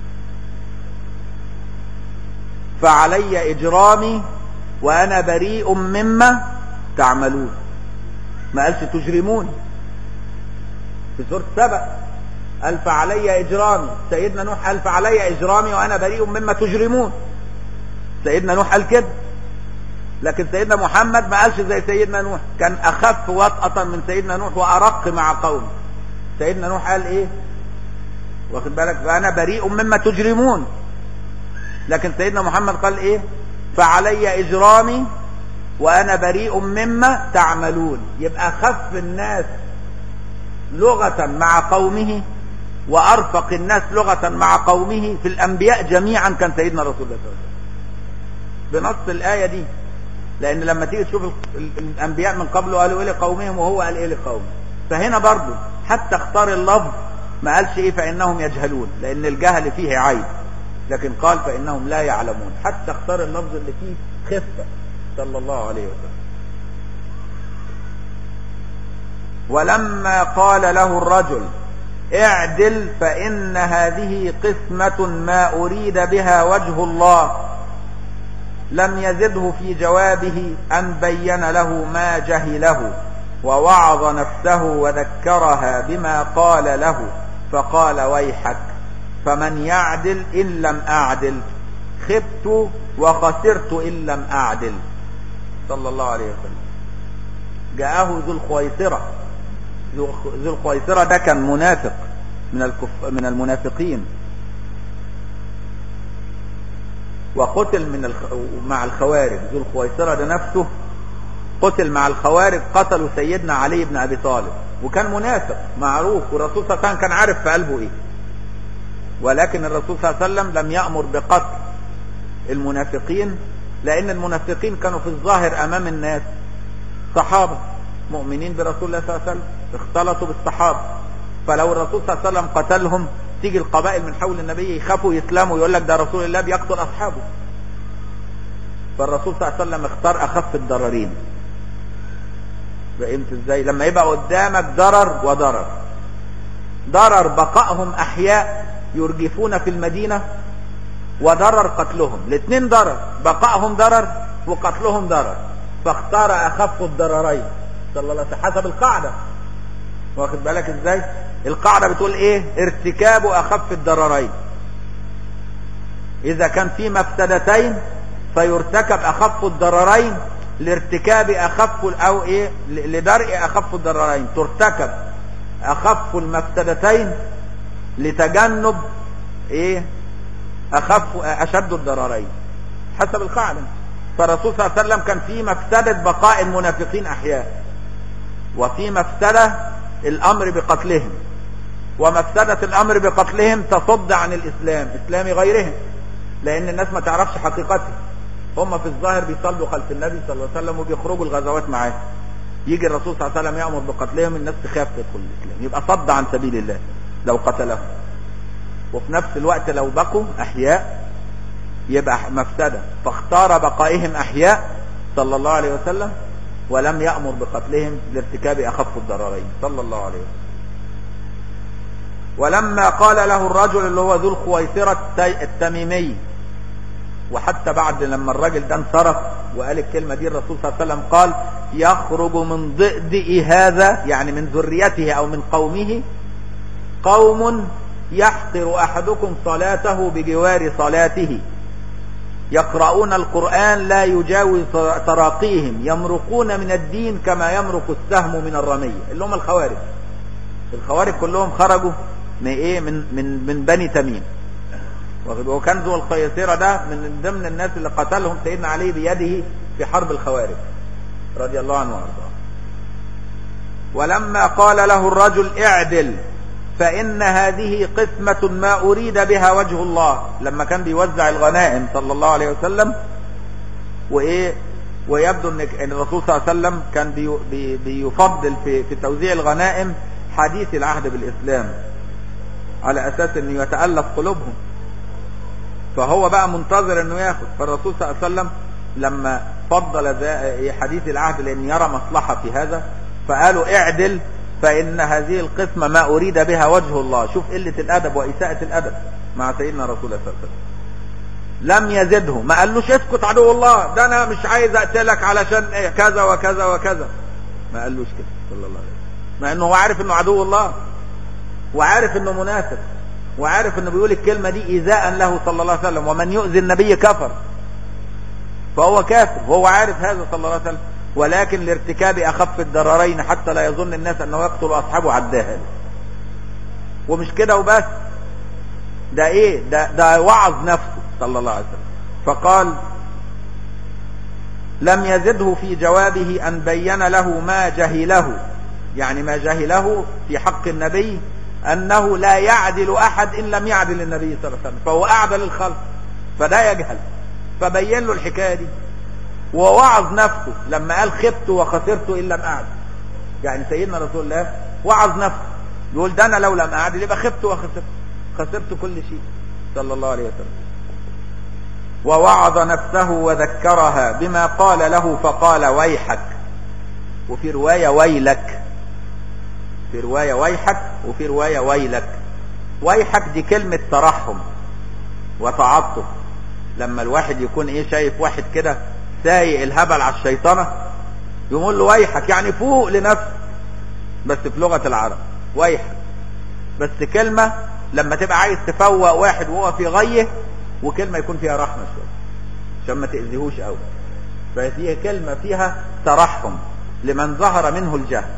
فعلي اجرامي وانا بريء مما تعملون ما قالش تجرمون في سورة سبأ قال فعلي اجرامي سيدنا نوح قال فعلي اجرامي وانا بريء مما تجرمون سيدنا نوح قال كده لكن سيدنا محمد ما قالش زي سيدنا نوح كان اخف وطأة من سيدنا نوح وارق مع قومه سيدنا نوح قال ايه واخد بالك فانا بريء مما تجرمون لكن سيدنا محمد قال ايه فعلي اجرامي وانا بريء مما تعملون يبقى خف الناس لغة مع قومه وارفق الناس لغة مع قومه في الانبياء جميعا كان سيدنا رسول الله صلى الله عليه وسلم بنص الايه دي لان لما تيجي تشوف الانبياء من قبل قالوا ايه لقومهم وهو قال ايه لقومه فهنا برضو حتى اختار اللفظ ما قالش ايه فانهم يجهلون لان الجهل فيه عيب لكن قال فانهم لا يعلمون حتى اختار اللفظ اللي فيه خفه صلى الله عليه وسلم ولما قال له الرجل اعدل فإن هذه قسمة ما أريد بها وجه الله لم يزده في جوابه أن بين له ما جهله ووعظ نفسه وذكرها بما قال له فقال ويحك فمن يعدل إن لم أعدل خبت وخسرت إن لم أعدل صلى الله عليه وسلم جاءه ذو الخويصرة ذو الخويصرة ده كان منافق من الكف من المنافقين وقتل من الخ... مع الخوارج ذو الخويصرة ده نفسه قتل مع الخوارج قتلوا سيدنا علي بن ابي طالب وكان منافق معروف والرسول صلى الله عليه وسلم كان عارف في قلبه ايه ولكن الرسول صلى الله عليه وسلم لم يأمر بقتل المنافقين لان المنافقين كانوا في الظاهر امام الناس صحابة مؤمنين برسول الله صلى الله عليه وسلم اختلطوا بالصحابة فلو الرسول صلى الله عليه وسلم قتلهم تيجي القبائل من حول النبي يخافوا يسلموا يقول لك ده رسول الله بيقتل اصحابه فالرسول صلى الله عليه وسلم اختار اخف الضررين فهمت ازاي لما يبقى قدامك ضرر وضرر ضرر بقائهم احياء يرجفون في المدينة وضرر قتلهم الاثنين ضرر بقائهم ضرر وقتلهم ضرر فاختار اخف الضررين صلى الله عليه وسلم حسب القاعدة واخد بالك ازاي القاعدة بتقول ايه ارتكاب اخف الضررين اذا كان في مفسدتين فيرتكب اخف الضررين لارتكاب اخف او ايه لدرء اخف الضررين ترتكب اخف المفسدتين لتجنب ايه اخف اشد الضررين حسب القاعده فالرسول صلى الله عليه وسلم كان في مفسده بقاء المنافقين احياء وفي مفسده الامر بقتلهم ومفسده الامر بقتلهم تصد عن الاسلام اسلام غيرهم لان الناس ما تعرفش حقيقته هم في الظاهر بيصلوا خلف النبي صلى الله عليه وسلم وبيخرجوا الغزوات معاه يجي الرسول صلى الله عليه وسلم يأمر بقتلهم الناس تخاف تدخل الإسلام يبقى صد عن سبيل الله لو قتلهم وفي نفس الوقت لو بقوا أحياء يبقى مفسدة فاختار بقائهم أحياء صلى الله عليه وسلم ولم يأمر بقتلهم لارتكاب أخف الضررين صلى الله عليه وسلم ولما قال له الرجل اللي هو ذو الخويصرة التميمي وحتى بعد لما الراجل ده انصرف وقال الكلمة دي الرسول صلى الله عليه وسلم قال يخرج من ضئضئ هذا يعني من ذريته او من قومه قوم يحقر احدكم صلاته بجوار صلاته يقرؤون القرآن لا يجاوز تراقيهم يمرقون من الدين كما يمرق السهم من الرمية اللي هم الخوارج الخوارج كلهم خرجوا من ايه من من من بني تميم وكان ذو الخيصرة ده من ضمن الناس اللي قتلهم سيدنا علي بيده في حرب الخوارج رضي الله عنه وارضاه ولما قال له الرجل اعدل فإن هذه قسمة ما أريد بها وجه الله لما كان بيوزع الغنائم صلى الله عليه وسلم وإيه ويبدو ان الرسول صلى الله عليه وسلم كان بي بي بيفضل في في توزيع الغنائم حديث العهد بالإسلام على أساس أنه يتألف قلوبهم فهو بقى منتظر انه ياخد فالرسول صلى الله عليه وسلم لما فضل حديث العهد لان يرى مصلحة في هذا فقالوا اعدل فان هذه القسمة ما اريد بها وجه الله شوف قلة الادب واساءة الادب مع سيدنا رسول الله صلى الله عليه وسلم لم يزده ما قالوش اسكت عدو الله ده انا مش عايز اقتلك علشان إيه كذا وكذا وكذا ما قالوش كده صلى الله عليه وسلم مع انه هو عارف انه عدو الله وعارف انه منافق وعارف انه بيقول الكلمة دي ايذاء له صلى الله عليه وسلم ومن يؤذي النبي كفر فهو كافر وهو عارف هذا صلى الله عليه وسلم ولكن لارتكاب اخف الضررين حتى لا يظن الناس انه يقتل اصحابه عداها ومش كده وبس ده ايه ده, ده وعظ نفسه صلى الله عليه وسلم فقال لم يزده في جوابه ان بين له ما جهله يعني ما جهله في حق النبي انه لا يعدل احد ان لم يعدل النبي صلى الله عليه وسلم فهو اعدل الخلق فده يجهل فبين له الحكايه دي ووعظ نفسه لما قال خبت وخسرت ان لم اعدل يعني سيدنا رسول الله وعظ نفسه يقول ده انا لو لم اعدل يبقى خبت وخسرت خسرت كل شيء صلى الله عليه وسلم ووعظ نفسه وذكرها بما قال له فقال ويحك وفي روايه ويلك في رواية ويحك وفي رواية ويلك ويحك دي كلمة ترحم وتعاطف لما الواحد يكون ايه شايف واحد كده سايق الهبل على الشيطنة يقول له ويحك يعني فوق لنفسه بس في لغة العرب ويحك بس كلمة لما تبقى عايز تفوق واحد وهو في غيه وكلمة يكون فيها رحمة شوية عشان ما تأذيهوش قوي فهي كلمة فيها ترحم لمن ظهر منه الجهل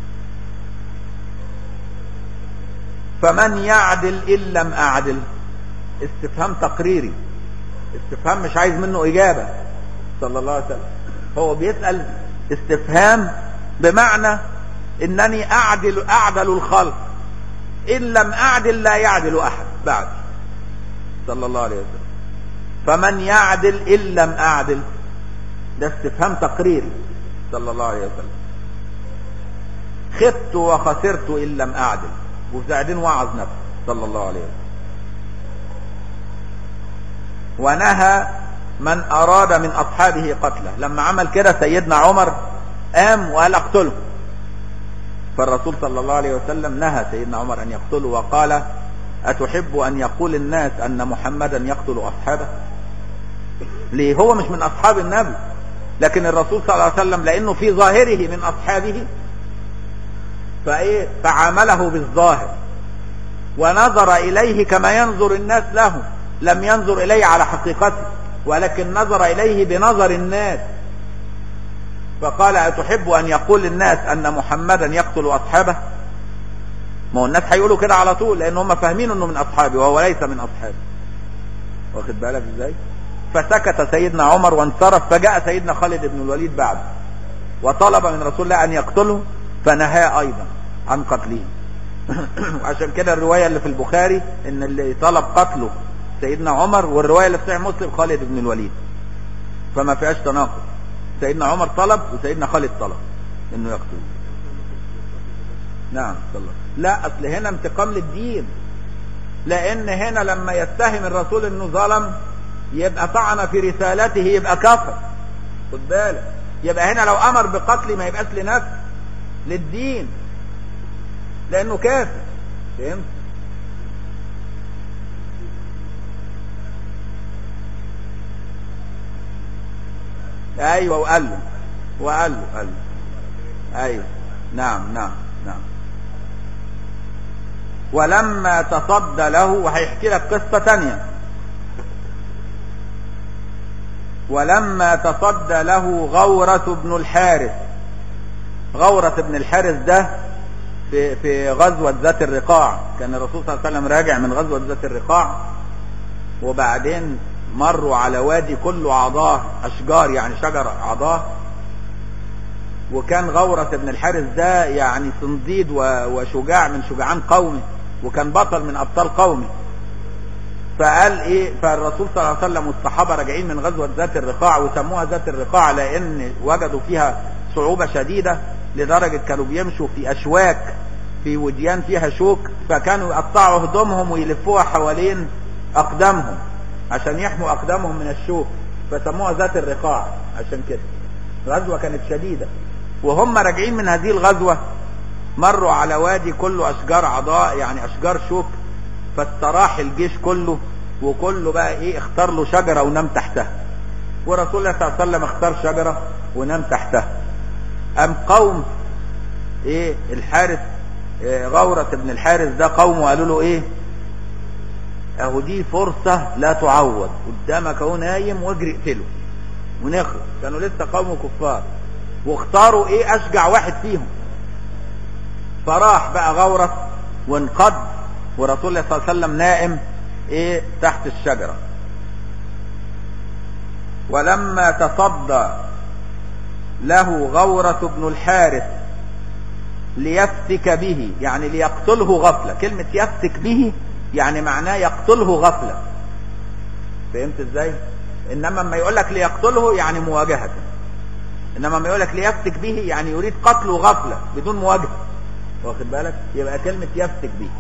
فمن يعدل إن لم أعدل استفهام تقريري استفهام مش عايز منه إجابة صلى الله عليه وسلم هو بيسأل استفهام بمعنى إنني أعدل أعدل الخلق إن لم أعدل لا يعدل أحد بعد صلى الله عليه وسلم فمن يعدل إن لم أعدل ده استفهام تقريري صلى الله عليه وسلم خبت وخسرت إن لم أعدل وبعدين وعظ نفسه صلى الله عليه وسلم ونهى من أراد من أصحابه قتله لما عمل كده سيدنا عمر قام وقال اقتله فالرسول صلى الله عليه وسلم نهى سيدنا عمر أن يقتله وقال أتحب أن يقول الناس أن محمدا يقتل أصحابه ليه هو مش من أصحاب النبي لكن الرسول صلى الله عليه وسلم لأنه في ظاهره من أصحابه فإيه فعامله بالظاهر ونظر إليه كما ينظر الناس له لم ينظر إليه على حقيقته ولكن نظر إليه بنظر الناس فقال أتحب أن يقول الناس أن محمدا يقتل أصحابه ما هو الناس هيقولوا كده على طول لأن هم فاهمين أنه من أصحابه وهو ليس من أصحابه واخد بالك إزاي فسكت سيدنا عمر وانصرف فجاء سيدنا خالد بن الوليد بعد وطلب من رسول الله أن يقتله فنهاه أيضا عن قتله عشان كده الرواية اللي في البخاري ان اللي طلب قتله سيدنا عمر والرواية اللي في صحيح مسلم خالد بن الوليد فما فيهاش تناقض سيدنا عمر طلب وسيدنا خالد طلب انه يقتله نعم صلى الله لا اصل هنا انتقام للدين لان هنا لما يتهم الرسول انه ظلم يبقى طعن في رسالته يبقى كفر خد بالك يبقى هنا لو امر بقتلي ما يبقاش لنفسه للدين لانه كافر فهمت ايوه وقال له وقال له قال له ايوه نعم نعم نعم ولما تصدى له وهيحكي لك قصه تانية ولما تصدى له غورة بن الحارث غورة بن الحارث ده في في غزوة ذات الرقاع كان الرسول صلى الله عليه وسلم راجع من غزوة ذات الرقاع وبعدين مروا على وادي كله عضاه أشجار يعني شجر عضاه وكان غورة بن الحارث ده يعني صنديد وشجاع من شجعان قومه وكان بطل من أبطال قومه فقال ايه فالرسول صلى الله عليه وسلم والصحابة راجعين من غزوة ذات الرقاع وسموها ذات الرقاع لأن وجدوا فيها صعوبة شديدة لدرجة كانوا بيمشوا في أشواك في وديان فيها شوك فكانوا يقطعوا هدومهم ويلفوها حوالين أقدامهم عشان يحموا أقدامهم من الشوك فسموها ذات الرقاع عشان كده غزوة كانت شديدة وهم راجعين من هذه الغزوة مروا على وادي كله أشجار عضاء يعني أشجار شوك فاستراح الجيش كله وكله بقى ايه اختار له شجرة ونام تحتها ورسول الله صلى الله عليه وسلم اختار شجرة ونام تحتها قام قوم ايه الحارث إيه غورة ابن الحارث ده قومه قالوا له ايه اهو دي فرصة لا تعوض قدامك اهو نايم واجري اقتله ونخلص كانوا لسه قوم كفار واختاروا ايه اشجع واحد فيهم فراح بقى غورة وانقض ورسول الله صلى الله عليه وسلم نائم ايه تحت الشجرة ولما تصدى له غورة بن الحارث ليفتك به يعني ليقتله غفلة كلمة يفتك به يعني معناه يقتله غفلة فهمت ازاي انما ما يقول لك ليقتله يعني مواجهة انما ما يقول لك ليفتك به يعني يريد قتله غفلة بدون مواجهة واخد بالك يبقى كلمة يفتك به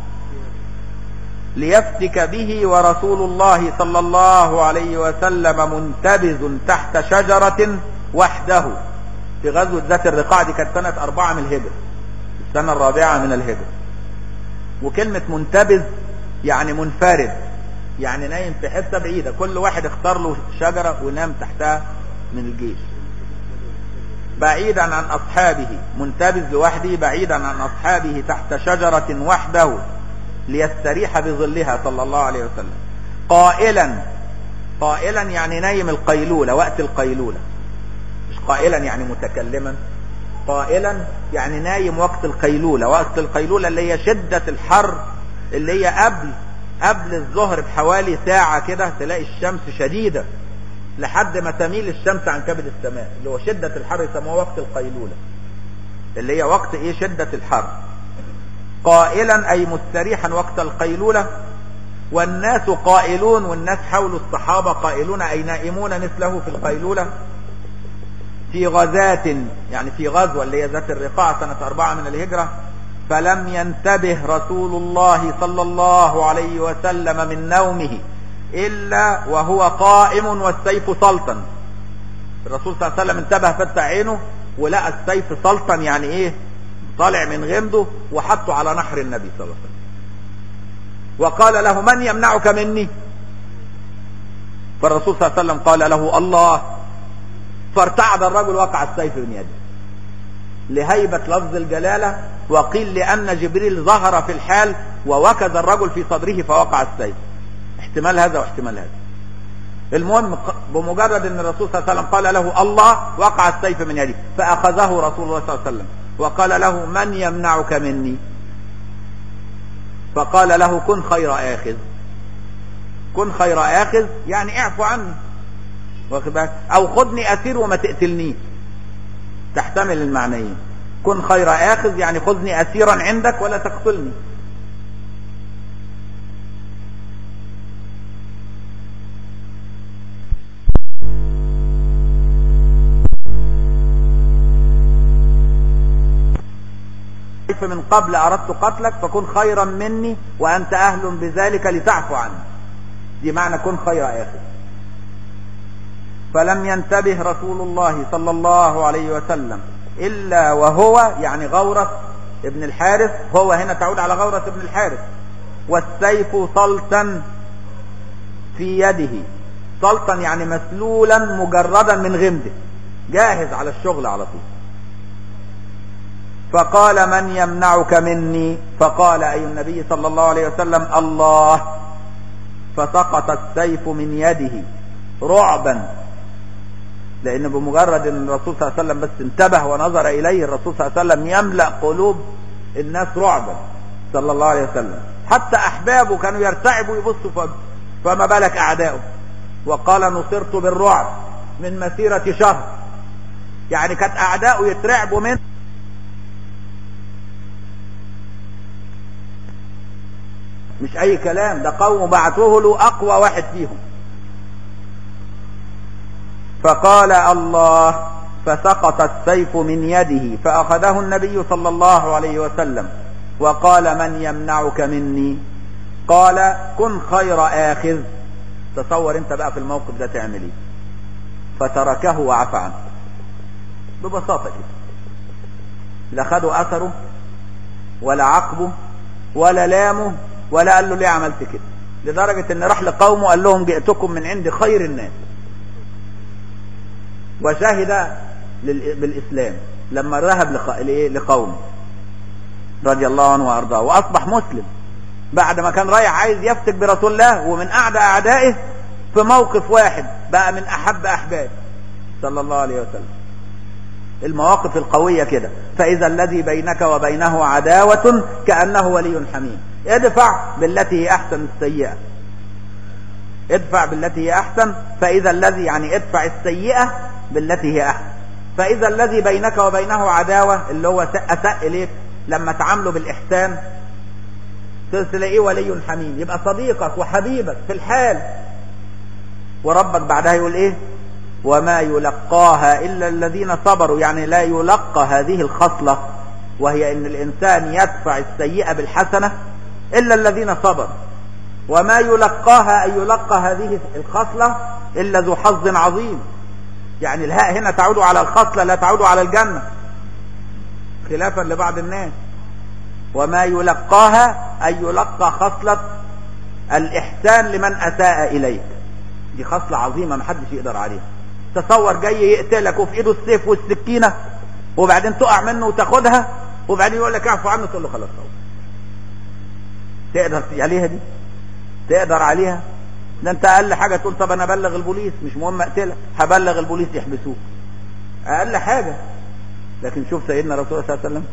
ليفتك به ورسول الله صلى الله عليه وسلم منتبذ تحت شجرة وحده في غزوة ذات الرقاع دي كانت سنة أربعة من الهجرة السنة الرابعة من الهجرة وكلمة منتبذ يعني منفرد يعني نايم في حتة بعيدة كل واحد اختار له شجرة ونام تحتها من الجيش بعيدا عن أصحابه منتبذ لوحده بعيدا عن أصحابه تحت شجرة وحده ليستريح بظلها صلى الله عليه وسلم قائلا قائلا يعني نايم القيلولة وقت القيلولة مش قائلا يعني متكلما قائلا يعني نايم وقت القيلولة وقت القيلولة اللي هي شدة الحر اللي هي قبل قبل الظهر بحوالي ساعة كده تلاقي الشمس شديدة لحد ما تميل الشمس عن كبد السماء اللي هو شدة الحر يسموه وقت القيلولة اللي هي وقت ايه شدة الحر قائلا اي مستريحا وقت القيلولة والناس قائلون والناس حول الصحابة قائلون اي نائمون مثله في القيلولة في غزاة يعني في غزوة اللي هي ذات الرقاع سنة أربعة من الهجرة فلم ينتبه رسول الله صلى الله عليه وسلم من نومه إلا وهو قائم والسيف سلطا الرسول صلى الله عليه وسلم انتبه فتح عينه ولقى السيف سلطا يعني ايه طالع من غمده وحطه على نحر النبي صلى الله عليه وسلم وقال له من يمنعك مني فالرسول صلى الله عليه وسلم قال له الله فارتعد الرجل وقع السيف من يده لهيبة لفظ الجلالة وقيل لأن جبريل ظهر في الحال ووكز الرجل في صدره فوقع السيف احتمال هذا واحتمال هذا المهم بمجرد ان الرسول صلى الله عليه وسلم قال له الله وقع السيف من يده فأخذه رسول الله صلى الله عليه وسلم وقال له من يمنعك مني فقال له كن خير آخذ كن خير آخذ يعني اعفو عني واخد بالك او خدني اسير وما تقتلنيش تحتمل المعنيين كن خير اخذ يعني خذني اسيرا عندك ولا تقتلني من قبل اردت قتلك فكن خيرا مني وانت اهل بذلك لتعفو عني دي معنى كن خير اخذ فلم ينتبه رسول الله صلى الله عليه وسلم إلا وهو يعني غورة ابن الحارث هو هنا تعود على غورة ابن الحارث والسيف سلطا في يده سلطا يعني مسلولا مجردا من غمده جاهز على الشغل على طول فقال من يمنعك مني فقال أي النبي صلى الله عليه وسلم الله فسقط السيف من يده رعبا لان بمجرد ان الرسول صلى الله عليه وسلم بس انتبه ونظر اليه الرسول صلى الله عليه وسلم يملا قلوب الناس رعبا صلى الله عليه وسلم حتى احبابه كانوا يرتعبوا يبصوا فجأة فما بالك اعدائه وقال نصرت بالرعب من مسيرة شهر يعني كانت اعدائه يترعبوا منه مش اي كلام ده قوم بعثوه له اقوى واحد فيهم فقال الله فسقط السيف من يده فأخذه النبي صلى الله عليه وسلم وقال من يمنعك مني قال كن خير آخذ تصور انت بقى في الموقف ده تعمل ايه فتركه وعفى عنه ببساطة كده لا خدوا أثره ولا عقبه ولا لامه ولا قال له ليه عملت كده لدرجة ان راح لقومه قال لهم جئتكم من عند خير الناس وشهد بالإسلام لما ذهب لقومه رضي الله عنه وأرضاه وأصبح مسلم بعد ما كان رايح عايز يفتك برسول الله ومن أعدى أعدائه في موقف واحد بقى من أحب أحبابه صلى الله عليه وسلم المواقف القوية كده فإذا الذي بينك وبينه عداوة كأنه ولي حميم ادفع بالتي هي أحسن السيئة ادفع بالتي هي أحسن فإذا الذي يعني ادفع السيئة بالتي هي أحسن فإذا الذي بينك وبينه عداوة اللي هو أساء إليك لما تعامله بالإحسان تلاقيه ولي حميم يبقى صديقك وحبيبك في الحال وربك بعدها يقول إيه وما يلقاها إلا الذين صبروا يعني لا يلقى هذه الخصلة وهي ان الانسان يدفع السيئة بالحسنة الا الذين صبروا وما يلقاها ان يلقى هذه الخصلة الا ذو حظ عظيم يعني الهاء هنا تعود على الخصلة لا تعود على الجنة خلافا لبعض الناس وما يلقاها أي يلقى خصلة الإحسان لمن أساء إليك دي خصلة عظيمة محدش يقدر عليها تصور جاي يقتلك وفي ايده السيف والسكينة وبعدين تقع منه وتاخدها وبعدين يقول لك اعفو عنه تقول له خلاص خلاص تقدر عليها دي تقدر عليها ده انت اقل حاجة تقول طب انا ابلغ البوليس مش مهم اقتلك هبلغ البوليس يحبسوك اقل حاجة لكن شوف سيدنا رسول الله صلى الله عليه وسلم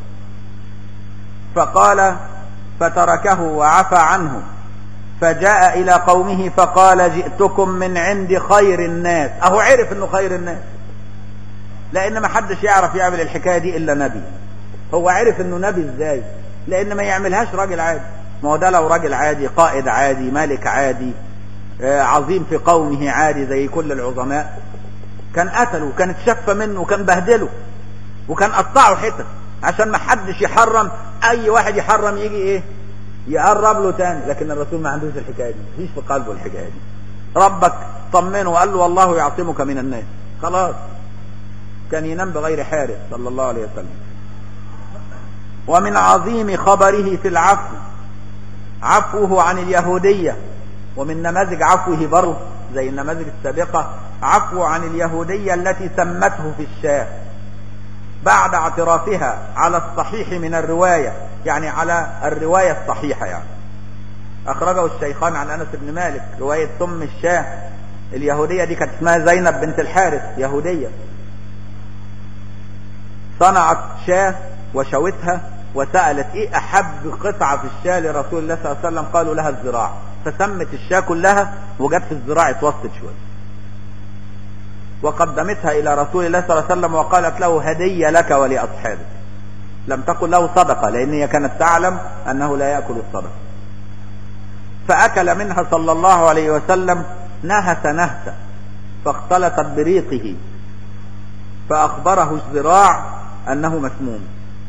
فقال فتركه وعفى عنه فجاء الى قومه فقال جئتكم من عند خير الناس اهو عرف انه خير الناس لان ما حدش يعرف يعمل الحكاية دي الا نبي هو عرف انه نبي ازاي لان ما يعملهاش راجل عادي ما هو ده لو راجل عادي قائد عادي ملك عادي آه عظيم في قومه عادي زي كل العظماء كان قتله كان اتشفى منه وكان بهدله وكان قطعه حتت عشان ما حدش يحرم اي واحد يحرم يجي ايه يقرب له تاني لكن الرسول ما عندوش الحكايه دي مفيش في قلبه الحكايه دي ربك طمنه وقال له والله يعصمك من الناس خلاص كان ينام بغير حارس صلى الله عليه وسلم ومن عظيم خبره في العفو عفوه عن اليهودية ومن نماذج عفوه برضه زي النماذج السابقة عفو عن اليهودية التي سمته في الشاه بعد اعترافها على الصحيح من الرواية يعني على الرواية الصحيحة يعني أخرجه الشيخان عن أنس بن مالك رواية ثم الشاه اليهودية دي كانت اسمها زينب بنت الحارث يهودية صنعت شاه وشوتها وسألت ايه احب قطعة في الشاه لرسول الله صلى الله عليه وسلم قالوا لها الذراع فسمت الشاه كلها وجت في الذراع اتوسط شوية وقدمتها الى رسول الله صلى الله عليه وسلم وقالت له هدية لك ولأصحابك لم تقل له صدقة لان هي كانت تعلم انه لا يأكل الصدقة فاكل منها صلى الله عليه وسلم نهس نهسة فاختلطت بريقه فاخبره الذراع انه مسموم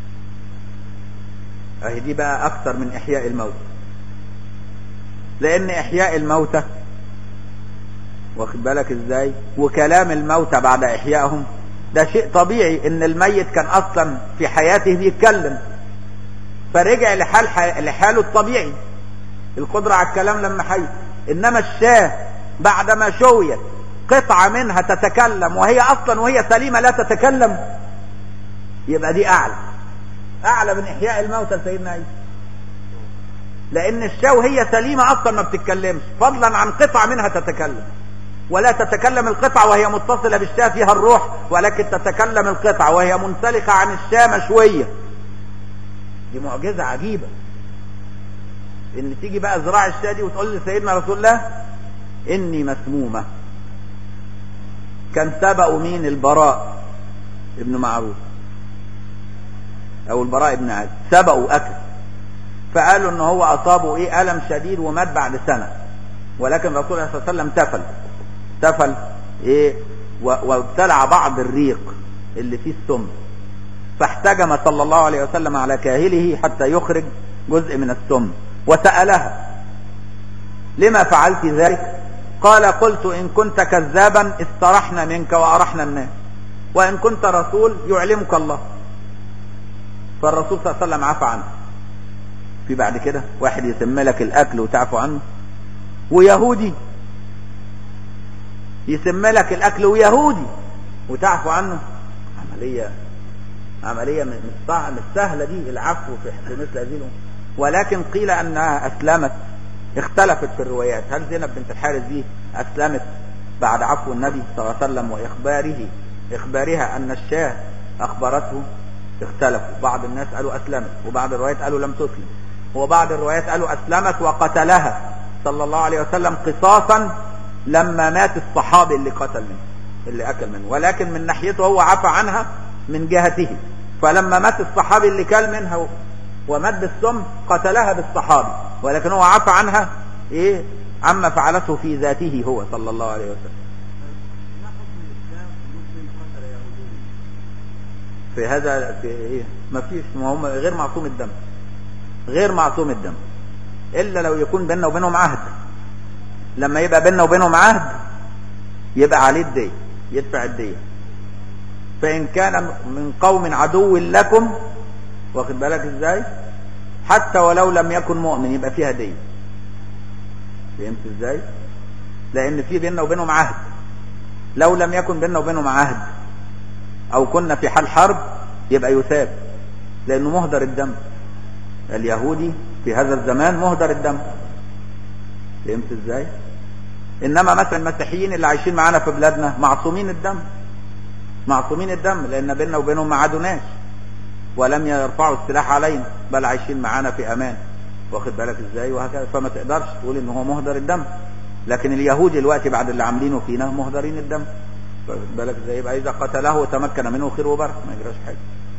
اهي دي بقى اكثر من احياء الموت لان احياء الموتى واخد بالك ازاي وكلام الموتى بعد احيائهم ده شيء طبيعي ان الميت كان اصلا في حياته بيتكلم فرجع لحال حي... لحاله الطبيعي القدرة على الكلام لما حي انما الشاه بعدما شويت قطعة منها تتكلم وهي اصلا وهي سليمة لا تتكلم يبقى دي اعلى اعلى من احياء الموتى لسيدنا عيسى لان الشاو هي سليمة اصلا ما بتتكلمش فضلا عن قطع منها تتكلم ولا تتكلم القطع وهي متصلة بالشاة فيها الروح ولكن تتكلم القطع وهي منسلخة عن الشاة مشوية دي معجزة عجيبة ان تيجي بقى ذراع الشاة دي وتقول لسيدنا رسول الله اني مسمومة كان سبقوا مين البراء ابن معروف او البراء ابن عازب سبقوا اكل فقالوا ان هو اصابه ايه الم شديد ومات بعد سنة ولكن رسول الله صلى الله عليه وسلم تفل تفل ايه وابتلع بعض الريق اللي فيه السم فاحتجم صلى الله عليه وسلم على كاهله حتى يخرج جزء من السم وسألها لما فعلت ذلك قال قلت إن كنت كذابا استرحنا منك وأرحنا الناس وإن كنت رسول يعلمك الله فالرسول صلى الله عليه وسلم عفى عنه في بعد كده واحد يسمى لك الأكل وتعفو عنه ويهودي يسمى لك الأكل ويهودي وتعفو عنه عملية عملية مش سهلة دي العفو في مثل هذه ولكن قيل أنها أسلمت اختلفت في الروايات هل زينب بنت الحارث دي أسلمت بعد عفو النبي صلى الله عليه وسلم وإخباره إخبارها أن الشاه أخبرته اختلفوا بعض الناس قالوا أسلمت وبعض الروايات قالوا لم تسلم وبعض الروايات قالوا أسلمت وقتلها صلى الله عليه وسلم قصاصا لما مات الصحابي اللي قتل منه اللي أكل منه ولكن من ناحيته هو عفى عنها من جهته فلما مات الصحابي اللي كل منها ومات بالسم قتلها بالصحابي ولكن هو عفى عنها ايه عما فعلته في ذاته هو صلى الله عليه وسلم في هذا في ايه ما فيش ما هم غير معصوم الدم غير معصوم الدم الا لو يكون بيننا وبينهم عهد لما يبقى بيننا وبينهم عهد يبقى عليه الدية يدفع الدية فإن كان من قوم عدو لكم واخد بالك ازاي حتى ولو لم يكن مؤمن يبقى فيه هديه فهمت ازاي لان في بيننا وبينهم عهد لو لم يكن بيننا وبينهم عهد او كنا في حال حرب يبقى يثاب لانه مهدر الدم اليهودي في هذا الزمان مهدر الدم فهمت ازاي انما مثلا المسيحيين اللي عايشين معانا في بلادنا معصومين الدم معصومين الدم لان بيننا وبينهم ما عادوناش ولم يرفعوا السلاح علينا بل عايشين معانا في امان واخد بالك ازاي وهكذا فما تقدرش تقول ان هو مهدر الدم لكن اليهود دلوقتي بعد اللي عاملينه فينا مهدرين الدم واخد بالك ازاي يبقى اذا قتله وتمكن منه خير وبركه ما يجراش حاجه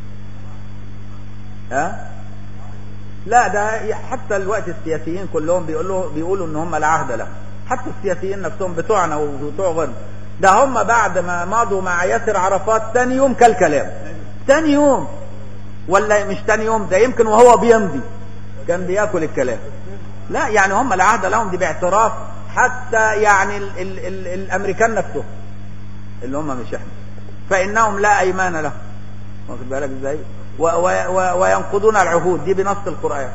ها لا ده حتى الوقت السياسيين كلهم بيقولوا بيقولوا ان هم لا عهد لهم حتى السياسيين نفسهم بتوعنا وبتوع غيرنا ده هم بعد ما مضوا مع ياسر عرفات تاني يوم كالكلام تاني يوم ولا مش تاني يوم ده يمكن وهو بيمضي كان بياكل الكلام لا يعني هم لا عهد لهم دي باعتراف حتى يعني ال ال ال الامريكان نفسهم اللي هم مش احنا فانهم لا ايمان لهم واخد بالك ازاي و و و وينقضون العهود دي بنص القران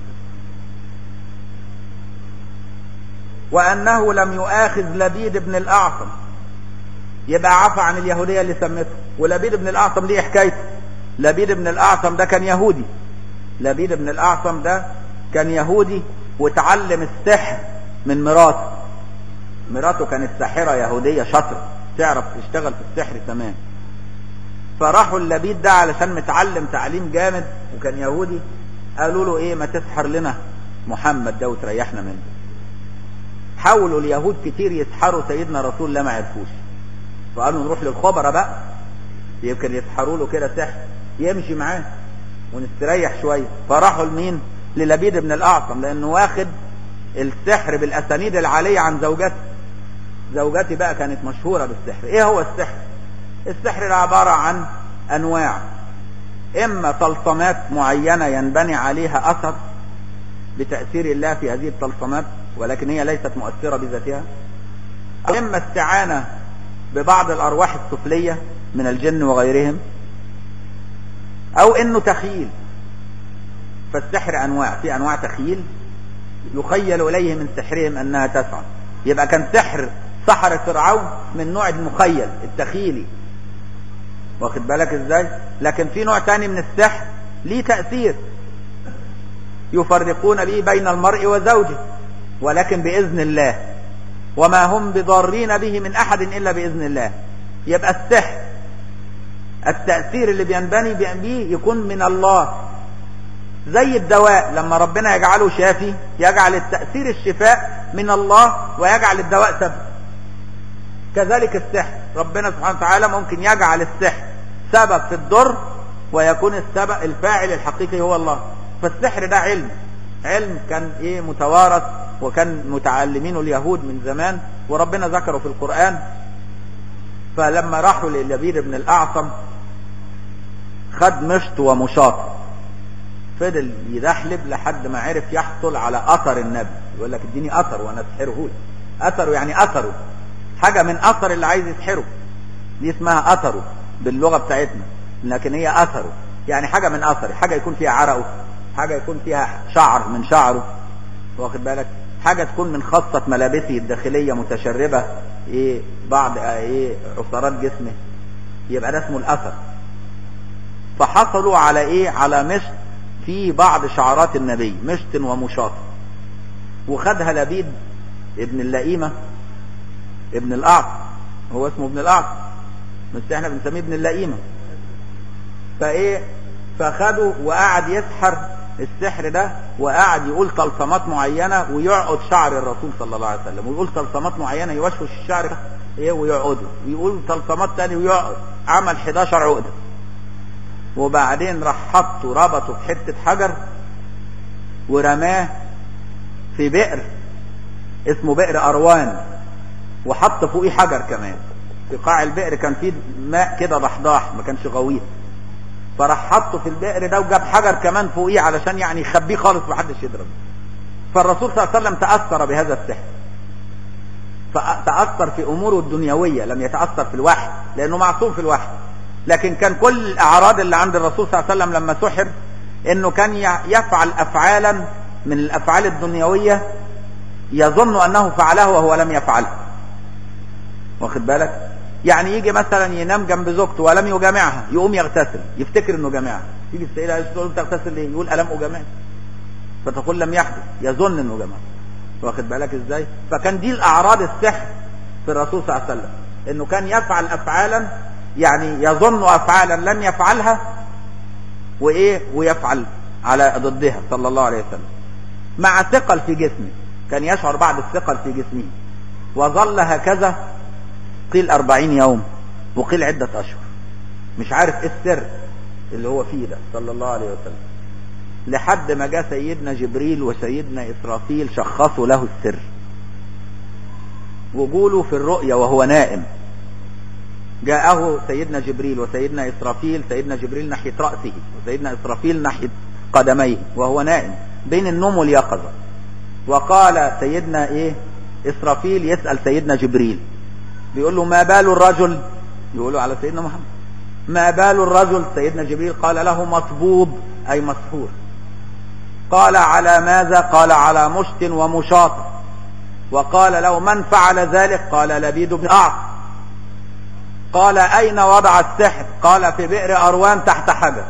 وانه لم يؤاخذ لبيد بن الاعصم يبقى عفى عن اليهوديه اللي سمته ولبيد بن الاعصم دي حكايته لبيد بن الاعصم ده كان يهودي لبيد بن الاعصم ده كان يهودي وتعلم السحر من مراته مراته كانت ساحره يهوديه شاطره تعرف تشتغل في السحر تمام فراحوا اللبيد ده علشان متعلم تعليم جامد وكان يهودي قالوا له ايه ما تسحر لنا محمد ده وتريحنا منه حاولوا اليهود كتير يسحروا سيدنا رسول الله ما عرفوش فقالوا نروح للخبراء بقى يمكن يسحروا له كده سحر يمشي معاه ونستريح شويه فراحوا لمين للبيد بن الاعصم لانه واخد السحر بالاسانيد العاليه عن زوجته زوجتي بقى كانت مشهوره بالسحر ايه هو السحر السحر ده عباره عن انواع اما طلسمات معينه ينبني عليها اثر بتاثير الله في هذه الطلسمات ولكن هي ليست مؤثره بذاتها اما استعانه ببعض الارواح السفليه من الجن وغيرهم او انه تخيل فالسحر انواع في انواع تخيل يخيل اليه من سحرهم انها تسعى يبقى كان سحر سحر فرعون من نوع المخيل التخيلي واخد بالك ازاي لكن في نوع تاني من السحر ليه تأثير يفرقون به بين المرء وزوجه ولكن بإذن الله وما هم بضارين به من أحد إلا بإذن الله يبقى السحر التأثير اللي بينبني به يكون من الله زي الدواء لما ربنا يجعله شافي يجعل التأثير الشفاء من الله ويجعل الدواء سبب كذلك السحر ربنا سبحانه وتعالى ممكن يجعل السحر سبب في الضر ويكون السبب الفاعل الحقيقي هو الله فالسحر ده علم علم كان ايه متوارث وكان متعلمينه اليهود من زمان وربنا ذكره في القرآن فلما راحوا للبيد بن الأعصم خد مشط ومشاط فضل يدحلب لحد ما عرف يحصل على اثر النبي يقول لك اديني اثر وانا اسحره اثره يعني اثره حاجه من اثر اللي عايز يسحره دي اسمها اثره باللغه بتاعتنا لكن هي اثره يعني حاجه من اثره حاجه يكون فيها عرقه حاجه يكون فيها شعر من شعره واخد بالك حاجه تكون من خاصه ملابسه الداخليه متشربه ايه بعض ايه عصارات جسمه يبقى ده اسمه الاثر فحصلوا على ايه على مشط في بعض شعرات النبي مشط ومشاط وخدها لبيد ابن اللئيمة ابن الأعص هو اسمه ابن الأعص بس احنا بنسميه ابن اللئيمة فايه فخده وقعد يسحر السحر ده وقعد يقول طلسمات معينة ويعقد شعر الرسول صلى الله عليه وسلم ويقول طلسمات معينة يوشوش الشعر ده ايه ويعقده ويقول طلسمات تاني ويعقد عمل 11 عقده وبعدين راح حطه ربطه في حتة حجر ورماه في بئر اسمه بئر أروان وحط فوقيه حجر كمان في قاع البئر كان فيه ماء كده ضحضاح ما كانش غويط فراح حطه في البئر ده وجاب حجر كمان فوقيه علشان يعني يخبيه خالص محدش يضربه فالرسول صلى الله عليه وسلم تأثر بهذا السحر فتأثر في أموره الدنيوية لم يتأثر في الوحي لأنه معصوم في الوحي لكن كان كل الأعراض اللي عند الرسول صلى الله عليه وسلم لما سحر انه كان يفعل افعالا من الافعال الدنيوية يظن انه فعلها وهو لم يفعله واخد بالك يعني يجي مثلا ينام جنب زوجته ولم يجامعها يقوم يغتسل يفتكر انه جامعها تيجي السيدة عائشة تقول له تغتسل ليه يقول الم اجامعك فتقول لم يحدث يظن انه جامعها واخد بالك ازاي فكان دي الاعراض السحر في الرسول صلى الله عليه وسلم انه كان يفعل افعالا يعني يظن افعالا لن يفعلها وايه ويفعل على ضدها صلى الله عليه وسلم مع ثقل في جسمه كان يشعر بعد الثقل في جسمه وظل هكذا قيل أربعين يوم وقيل عدة أشهر مش عارف ايه السر اللي هو فيه ده صلى الله عليه وسلم لحد ما جاء سيدنا جبريل وسيدنا إسرافيل شخصوا له السر وجوله في الرؤيا وهو نائم جاءه سيدنا جبريل وسيدنا إسرافيل سيدنا جبريل ناحية رأسه وسيدنا إسرافيل ناحية قدميه وهو نائم بين النوم واليقظة وقال سيدنا إيه إسرافيل يسأل سيدنا جبريل بيقول له ما بال الرجل يقولوا على سيدنا محمد ما بال الرجل سيدنا جبريل قال له مصبوب أي مسحور قال على ماذا قال على مشت ومشاط وقال له من فعل ذلك قال لبيد بن أعص قال أين وضع السحر قال في بئر أروان تحت حجر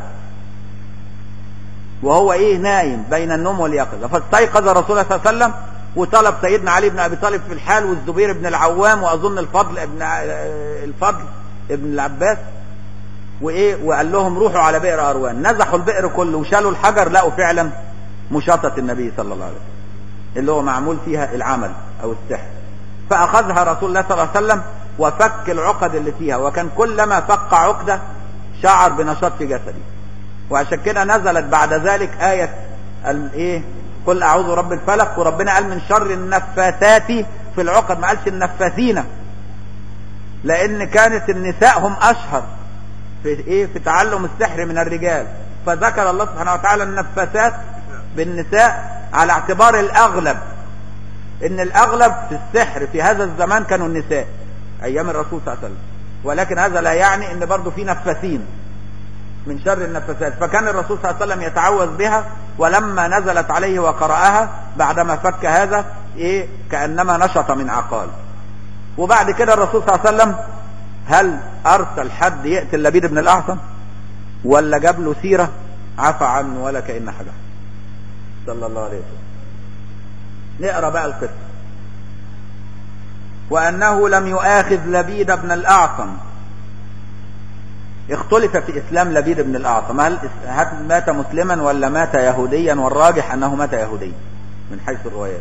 وهو إيه نايم بين النوم واليقظة فاستيقظ رسول الله صلى الله عليه وسلم وطلب سيدنا علي بن أبي طالب في الحال والزبير بن العوام وأظن الفضل ابن الفضل ابن العباس وإيه وقال لهم روحوا على بئر أروان نزحوا البئر كله وشالوا الحجر لقوا فعلا مشاطة النبي صلى الله عليه وسلم اللي هو معمول فيها العمل أو السحر فأخذها رسول الله صلى الله عليه وسلم وفك العقد اللي فيها وكان كلما فك عقدة شعر بنشاط في جسده وعشان كده نزلت بعد ذلك آية الايه قل أعوذ برب الفلق وربنا قال من شر النفاثات في العقد ما قالش النفاثين لأن كانت النساء هم أشهر في إيه في تعلم السحر من الرجال فذكر الله سبحانه وتعالى النفاثات بالنساء على اعتبار الأغلب ان الاغلب في السحر في هذا الزمان كانوا النساء ايام الرسول صلى الله عليه وسلم ولكن هذا لا يعني ان برضو في نفاثين من شر النفاثات فكان الرسول صلى الله عليه وسلم يتعوذ بها ولما نزلت عليه وقرأها بعدما فك هذا ايه كأنما نشط من عقال وبعد كده الرسول صلى الله عليه وسلم هل ارسل حد يقتل لبيد بن الاعصم ولا جاب له سيرة عفى عنه ولا كأن حاجة صلى الله عليه وسلم نقرا بقى القصه وانه لم يؤاخذ لبيد بن الاعصم اختلف في اسلام لبيد بن الاعصم هل هل مات مسلما ولا مات يهوديا والراجح انه مات يهوديا من حيث الروايات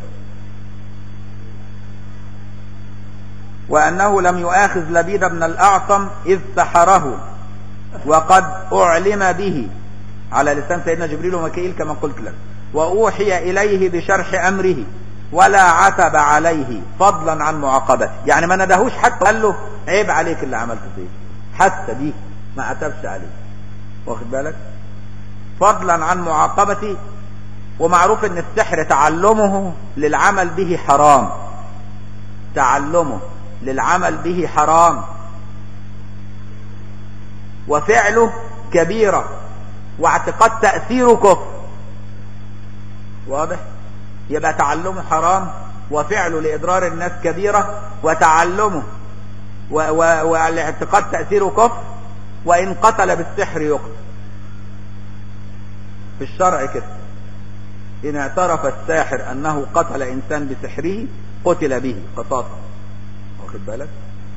وانه لم يؤاخذ لبيد بن الاعصم اذ سحره وقد اعلم به على لسان سيدنا جبريل وميكائيل كما قلت لك وأوحي إليه بشرح أمره ولا عتب عليه فضلا عن معاقبته يعني ما ندهوش حتى قال له عيب عليك اللي عملته فيه حتى دي ما عتبش عليه واخد بالك فضلا عن معاقبته ومعروف ان السحر تعلمه للعمل به حرام تعلمه للعمل به حرام وفعله كبيرة واعتقاد تأثيره كفر واضح يبقى تعلمه حرام وفعله لإضرار الناس كبيرة وتعلمه و و والاعتقاد تأثيره كفر وإن قتل بالسحر يقتل في الشرع كده إن اعترف الساحر أنه قتل إنسان بسحره قتل به قصاصا واخد بالك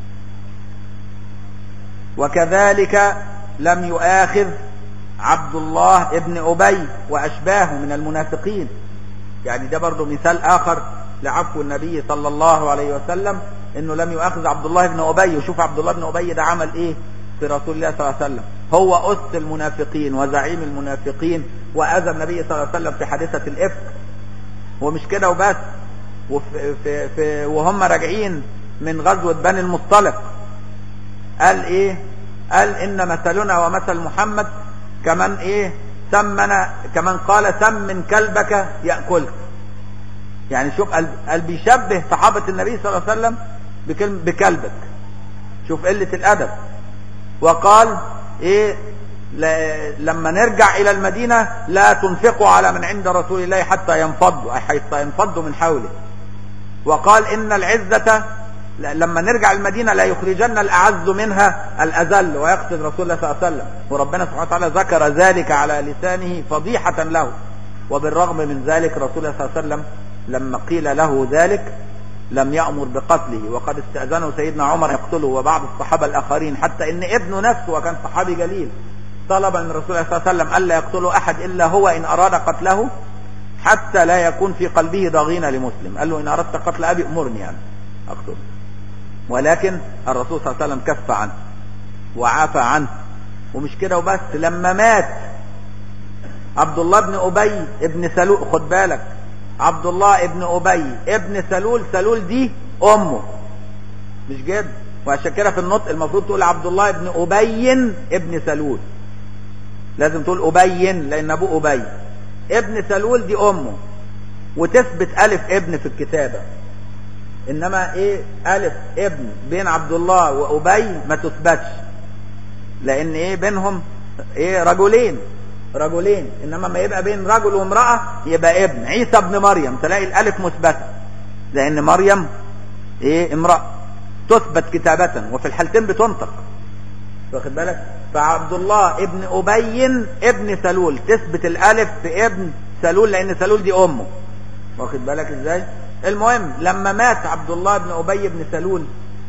وكذلك لم يؤاخذ عبد الله ابن أبي وأشباهه من المنافقين يعني ده برضو مثال آخر لعفو النبي صلى الله عليه وسلم انه لم يؤاخذ عبد الله بن أبي وشوف عبد الله بن أبي ده عمل ايه في رسول الله صلى الله عليه وسلم هو أس المنافقين وزعيم المنافقين وأذى النبي صلى الله عليه وسلم في حادثة الإفك ومش كده وبس وفي في في وهم راجعين من غزوة بني المصطلق قال ايه قال ان مثلنا ومثل محمد كمن ايه سمن كمن قال سمن كلبك يأكلك يعني شوف قال بيشبه صحابة النبي صلى الله عليه وسلم بكلمة بكلبك شوف قلة الأدب وقال ايه ل- لما نرجع الى المدينة لا تنفقوا على من عند رسول الله حتى ينفضوا أي حتى ينفضوا من حوله وقال ان العزة ل- لما نرجع المدينة لا يخرجن الأعز منها الأذل ويقصد رسول الله صلى الله عليه وسلم وربنا سبحانه وتعالى ذكر ذلك على لسانه فضيحة له وبالرغم من ذلك رسول الله صلى الله عليه وسلم لما قيل له ذلك لم يأمر بقتله وقد استأذنه سيدنا عمر يقتله وبعض الصحابة الآخرين حتى إن ابنه نفسه وكان صحابي جليل طلب من رسول الله صلى الله عليه وسلم ألا يقتله أحد إلا هو إن أراد قتله حتى لا يكون في قلبه ضغينة لمسلم قال له إن أردت قتل أبي أمرني يعني أقتله ولكن الرسول صلى الله عليه وسلم كف عنه وعافى عنه ومش كده وبس لما مات عبد الله بن أبي ابن سلول خد بالك عبد الله ابن أبي ابن سلول سلول دي أمه مش جد وعشان كده في النطق المفروض تقول عبد الله ابن أبي ابن سلول لازم تقول أبين لأن أبوه أبي ابن سلول دي أمه وتثبت ألف ابن في الكتابة إنما إيه ألف ابن بين عبد الله وأبي ما تثبتش لأن إيه بينهم إيه رجلين رجلين إنما ما يبقى بين رجل وامرأة يبقى ابن عيسى ابن مريم تلاقي الألف مثبتة لأن مريم إيه امرأة تثبت كتابة وفي الحالتين بتنطق واخد بالك فعبد الله ابن أبي ابن سلول تثبت الألف في ابن سلول لأن سلول دي أمه واخد بالك ازاي المهم لما مات عبد الله بن أبي بن سلول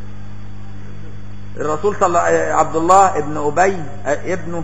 الرسول صلى عبد الله ابن أبي ابنه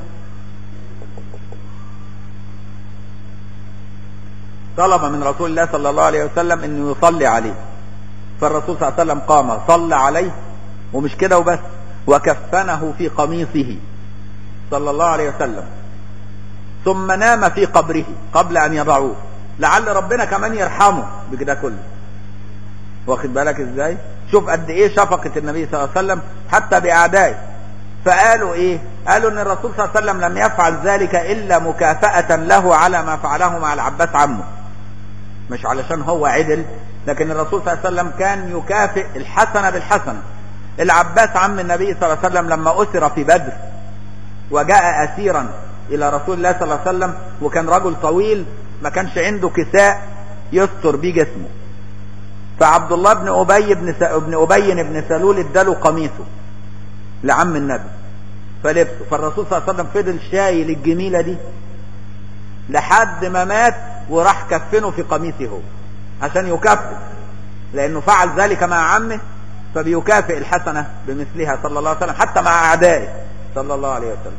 طلب من رسول الله صلى الله عليه وسلم انه يصلي عليه فالرسول صلى الله عليه وسلم قام صلى عليه ومش كده وبس وكفنه في قميصه صلى الله عليه وسلم ثم نام في قبره قبل ان يضعوه لعل ربنا كمان يرحمه بكده كله واخد بالك ازاي شوف قد ايه شفقة النبي صلى الله عليه وسلم حتى باعدائه فقالوا ايه قالوا ان الرسول صلى الله عليه وسلم لم يفعل ذلك الا مكافأة له على ما فعله مع العباس عمه مش علشان هو عدل لكن الرسول صلى الله عليه وسلم كان يكافئ الحسنة بالحسنة العباس عم النبي صلى الله عليه وسلم لما أسر في بدر وجاء أسيرا إلى رسول الله صلى الله عليه وسلم وكان رجل طويل ما كانش عنده كساء يستر بيه جسمه فعبد الله بن أبي بن س... بن أبي بن سلول اداله قميصه لعم النبي فلبسه فالرسول صلى الله عليه وسلم فضل شايل الجميلة دي لحد ما مات وراح كفنه في قميصه هو عشان يكافئ لأنه فعل ذلك مع عمه فبيكافئ الحسنة بمثلها صلى الله عليه وسلم حتى مع أعدائه صلى الله عليه وسلم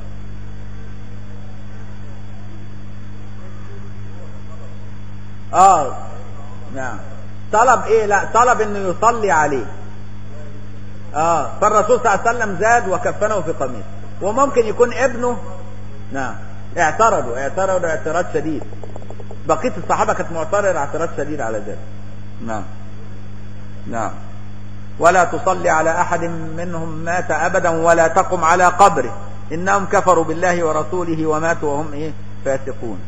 اه نعم طلب ايه لا طلب انه يصلي عليه اه فالرسول صلى الله عليه وسلم زاد وكفنه في قميص وممكن يكون ابنه نعم اعترضوا اعترضوا اعتراض شديد بقية الصحابة كانت معترضة اعتراض شديد على ذلك نعم نعم ولا تصلي على أحد منهم مات أبدا ولا تقم على قبره إنهم كفروا بالله ورسوله وماتوا وهم إيه فاسقون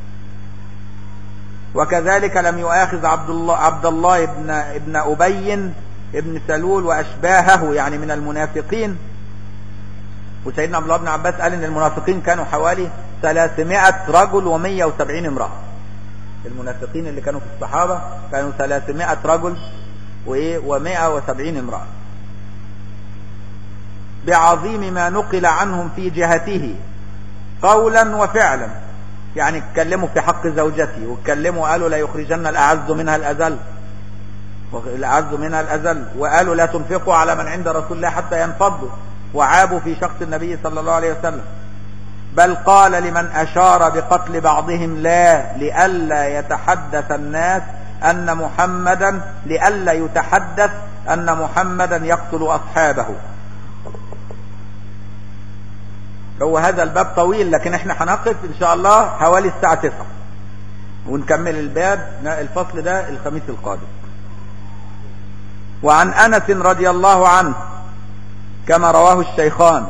وكذلك لم يؤاخذ عبد الله عبد الله ابن ابن أبي ابن سلول وأشباهه يعني من المنافقين وسيدنا عبد الله بن عباس قال إن المنافقين كانوا حوالي 300 رجل و170 امرأة المنافقين اللي كانوا في الصحابة كانوا 300 رجل وإيه و170 امرأة بعظيم ما نقل عنهم في جهته قولا وفعلا يعني اتكلموا في حق زوجته واتكلموا قالوا لا يخرجن الأعز منها الأذل الأعز منها الأذل وقالوا لا تنفقوا على من عند رسول الله حتى ينفضوا وعابوا في شخص النبي صلى الله عليه وسلم بل قال لمن أشار بقتل بعضهم لا لئلا يتحدث الناس أن محمدا لئلا يتحدث أن محمدا يقتل أصحابه هو هذا الباب طويل لكن احنا هنقف ان شاء الله حوالي الساعة 9 ونكمل الباب الفصل ده الخميس القادم وعن أنس رضي الله عنه كما رواه الشيخان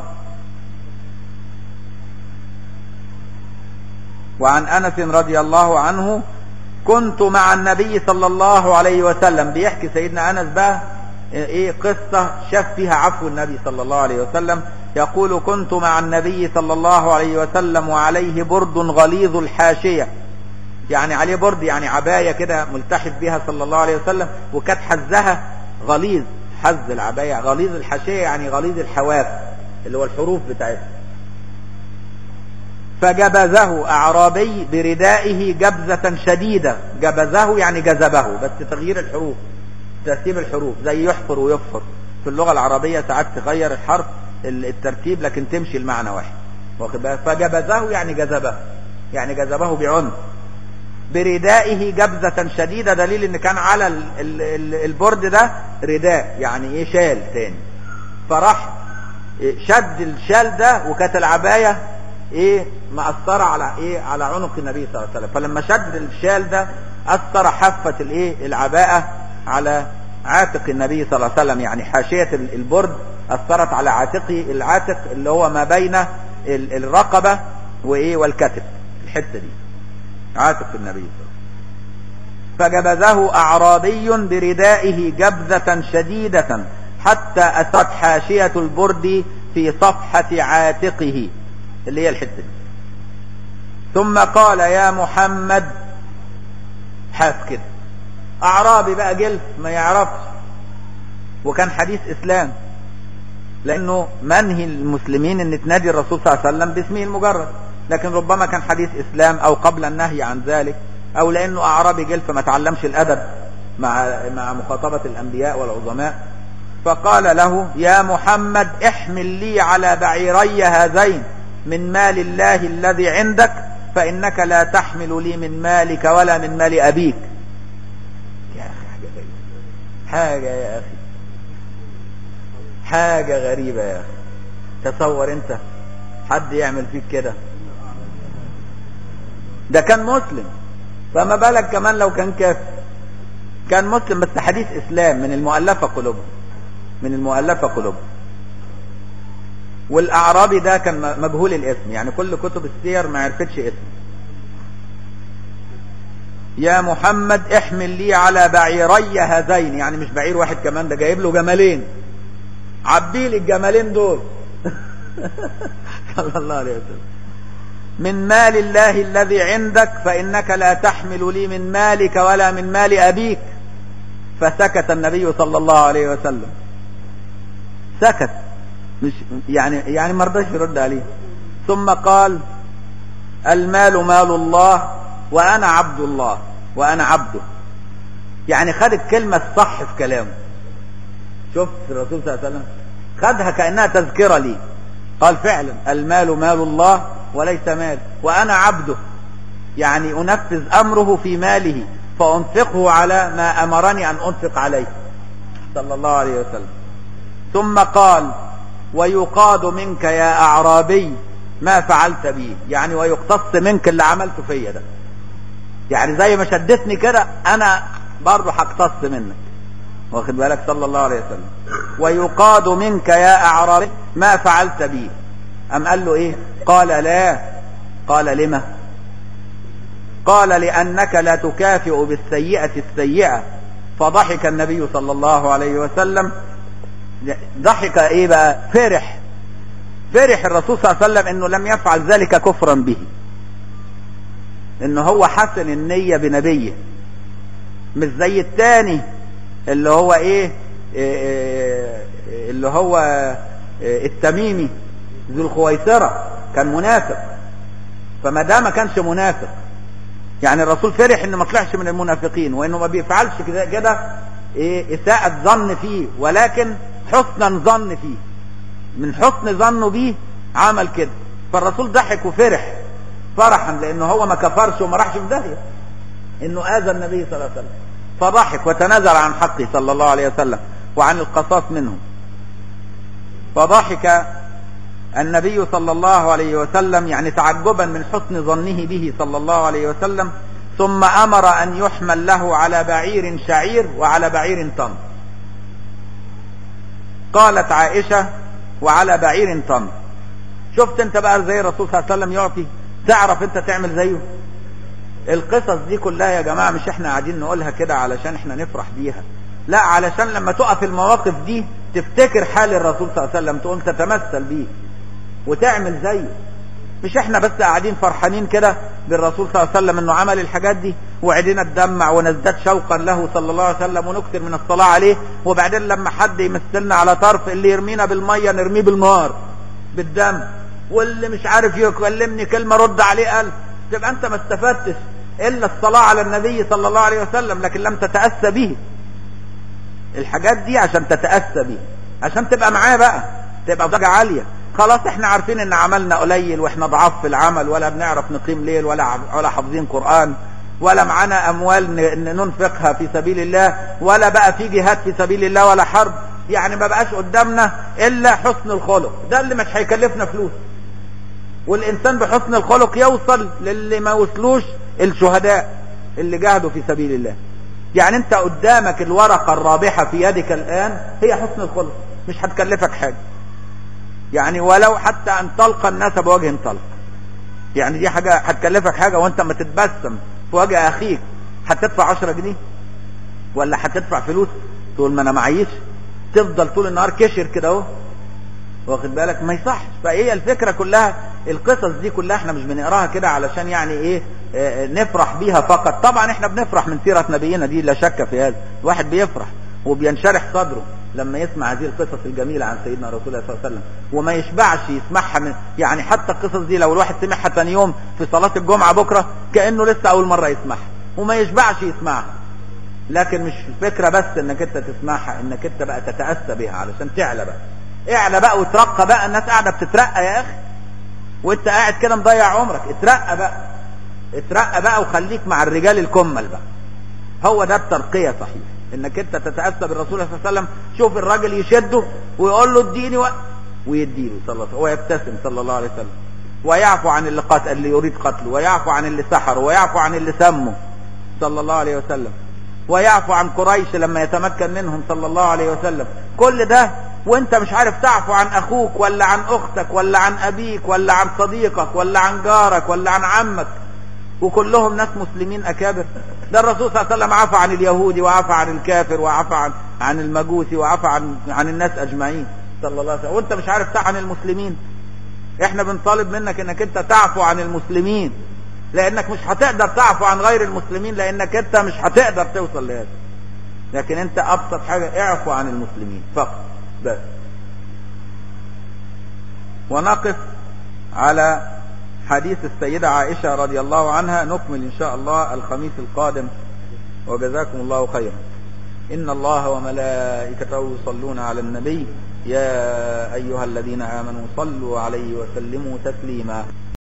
وعن أنس رضي الله عنه كنت مع النبي صلى الله عليه وسلم بيحكي سيدنا أنس بقى ايه قصة شاف فيها عفو النبي صلى الله عليه وسلم يقول كنت مع النبي صلى الله عليه وسلم وعليه برد غليظ الحاشية يعني عليه برد يعني عباية كده ملتحف بها صلى الله عليه وسلم وكانت حزها غليظ حز العباية غليظ الحاشية يعني غليظ الحواف اللي هو الحروف بتاعتها فجبزه أعرابي بردائه جبزة شديدة جبزه يعني جذبه بس تغيير الحروف ترتيب الحروف زي يحفر ويفر في اللغة العربية ساعات تغير الحرف الترتيب لكن تمشي المعنى واحد واخد بالك فجبزه يعني جذبه يعني جذبه بعنف بردائه جبزة شديدة دليل ان كان على ال ال ال البرد ده رداء يعني ايه شال تاني فراح شد الشال ده وكانت العباية ايه مأثرة على ايه على عنق النبي صلى الله عليه وسلم فلما شد الشال ده أثر حافة الايه العباءة على عاتق النبي صلى الله عليه وسلم يعني حاشية البرد أثرت على عاتقه العاتق اللي هو ما بين الرقبة وايه والكتف الحتة دي عاتق النبي صلى الله عليه وسلم فجبزه أعرابي بردائه جبزة شديدة حتى أثرت حاشية البرد في صفحة عاتقه اللي هي الحتة دي ثم قال يا محمد حاس كده أعرابي بقى جلس ما يعرفش وكان حديث إسلام لأنه منهي المسلمين أن تنادي الرسول صلى الله عليه وسلم باسمه المجرد لكن ربما كان حديث إسلام أو قبل النهي عن ذلك أو لأنه أعرابي جلس فما تعلمش الأدب مع مع مخاطبة الأنبياء والعظماء فقال له يا محمد احمل لي على بعيري هذين من مال الله الذي عندك فإنك لا تحمل لي من مالك ولا من مال أبيك يا أخي حاجة غريبة حاجة يا أخي حاجة غريبة يا أخي تصور أنت حد يعمل فيك كده ده كان مسلم فما بالك كمان لو كان كافر كان مسلم بس حديث إسلام من المؤلفة قلوبهم من المؤلفة قلوبهم والأعرابي ده كان مجهول الاسم يعني كل كتب السير ما عرفتش اسمه يا محمد احمل لي على بعيري هذين يعني مش بعير واحد كمان ده جايب له جمالين عبي لي الجمالين دول صلى الله عليه وسلم من مال الله الذي عندك فإنك لا تحمل لي من مالك ولا من مال أبيك فسكت النبي صلى الله عليه وسلم سكت مش يعني يعني ما رضاش يرد عليه ثم قال المال مال الله وانا عبد الله وانا عبده يعني خد الكلمة الصح في كلامه شفت الرسول صلى الله عليه وسلم خدها كأنها تذكرة لي قال فعلا المال مال الله وليس مال وانا عبده يعني انفذ امره في ماله فانفقه على ما امرني ان انفق عليه صلى الله عليه وسلم ثم قال ويقاد منك يا أعرابي ما فعلت بي يعني ويقتص منك اللي عملته فيا ده يعني زي ما شدتني كده أنا برضه هقتص منك واخد بالك صلى الله عليه وسلم ويقاد منك يا أعرابي ما فعلت بي أم قال له إيه قال لا قال لما قال لأنك لا تكافئ بالسيئة السيئة فضحك النبي صلى الله عليه وسلم ضحك ايه بقى فرح فرح الرسول صلى الله عليه وسلم انه لم يفعل ذلك كفرا به انه هو حسن النية بنبيه مش زي التاني اللي هو ايه, إيه اللي هو إيه التميمي ذو الخويسرة كان منافق فما ده ما كانش منافق يعني الرسول فرح انه ما طلعش من المنافقين وانه ما بيفعلش كده كده ايه اساءة ظن فيه ولكن حسنا ظن فيه من حسن ظنه بيه عمل كده فالرسول ضحك وفرح فرحا لانه هو ما كفرش وما راحش في داهيه انه اذى النبي صلى الله عليه وسلم فضحك وتنازل عن حقه صلى الله عليه وسلم وعن القصاص منه فضحك النبي صلى الله عليه وسلم يعني تعجبا من حسن ظنه به صلى الله عليه وسلم ثم امر ان يحمل له على بعير شعير وعلى بعير تمر قالت عائشة وعلى بعير تمر شفت انت بقى زي الرسول صلى الله عليه وسلم يعطي تعرف انت تعمل زيه القصص دي كلها يا جماعة مش احنا قاعدين نقولها كده علشان احنا نفرح بيها لا علشان لما تقف المواقف دي تفتكر حال الرسول صلى الله عليه وسلم تقوم تتمثل بيه وتعمل زيه مش احنا بس قاعدين فرحانين كده بالرسول صلى الله عليه وسلم انه عمل الحاجات دي وعيدنا تدمع ونزداد شوقا له صلى الله عليه وسلم ونكثر من الصلاة عليه وبعدين لما حد يمثلنا على طرف اللي يرمينا بالمية نرميه بالنار بالدم واللي مش عارف يكلمني كلمة رد عليه ألف تبقى انت ما استفدتش الا الصلاة على النبي صلى الله عليه وسلم لكن لم تتأسى به الحاجات دي عشان تتأسى به عشان تبقى معاه بقى تبقى درجة عالية خلاص احنا عارفين ان عملنا قليل واحنا ضعاف في العمل ولا بنعرف نقيم ليل ولا ولا حافظين قرآن ولا معانا اموال ننفقها في سبيل الله ولا بقى في جهاد في سبيل الله ولا حرب يعني ما بقاش قدامنا الا حسن الخلق ده اللي مش هيكلفنا فلوس والانسان بحسن الخلق يوصل للي ما وصلوش الشهداء اللي جاهدوا في سبيل الله يعني انت قدامك الورقة الرابحة في يدك الان هي حسن الخلق مش هتكلفك حاجة يعني ولو حتى ان تلقى الناس بوجه طلق يعني دي حاجة هتكلفك حاجة وانت ما تتبسم في وجه اخيك هتدفع 10 جنيه ولا هتدفع فلوس تقول ما انا معيش تفضل طول النهار كشر كده اهو واخد بالك ما يصحش فايه الفكرة كلها القصص دي كلها احنا مش بنقراها كده علشان يعني ايه اه نفرح بيها فقط طبعا احنا بنفرح من سيرة نبينا دي لا شك في هذا الواحد بيفرح وبينشرح صدره لما يسمع هذه القصص الجميلة عن سيدنا رسول الله صلى الله عليه وسلم وما يشبعش يسمعها من يعني حتى القصص دي لو الواحد سمعها ثاني يوم في صلاة الجمعة بكرة كأنه لسه أول مرة يسمعها وما يشبعش يسمعها لكن مش الفكرة بس انك انت تسمعها انك انت بقى تتأسى بها علشان تعلى بقى اعلى بقى وترقى بقى الناس قاعدة بتترقى يا اخي وانت قاعد كده مضيع عمرك اترقى بقى اترقى بقى وخليك مع الرجال الكمل بقى هو ده الترقية صحيح انك انت تتأسى بالرسول صلى الله عليه وسلم شوف الراجل يشده ويقول له اديني و... ويديله صلى الله عليه وسلم ويبتسم صلى الله عليه وسلم ويعفو عن اللي قتل اللي يريد قتله ويعفو عن اللي سحره ويعفو عن اللي سمه صلى الله عليه وسلم ويعفو عن قريش لما يتمكن منهم صلى الله عليه وسلم كل ده وانت مش عارف تعفو عن اخوك ولا عن اختك ولا عن ابيك ولا عن صديقك ولا عن جارك ولا عن عمك وكلهم ناس مسلمين اكابر ده الرسول صلى الله عليه وسلم عفى عن اليهودي وعفى عن الكافر وعفى عن عن المجوسي وعفى عن عن الناس اجمعين صلى الله عليه وسلم وانت مش عارف تعفو عن المسلمين احنا بنطالب منك انك انت تعفو عن المسلمين لانك مش هتقدر تعفو عن غير المسلمين لانك انت مش هتقدر توصل لهذا لكن انت ابسط حاجة اعفو عن المسلمين فقط بس ونقف على حديث السيدة عائشة رضي الله عنها نكمل إن شاء الله الخميس القادم وجزاكم الله خيرا إن الله وملائكته يصلون على النبي يا أيها الذين آمنوا صلوا عليه وسلموا تسليما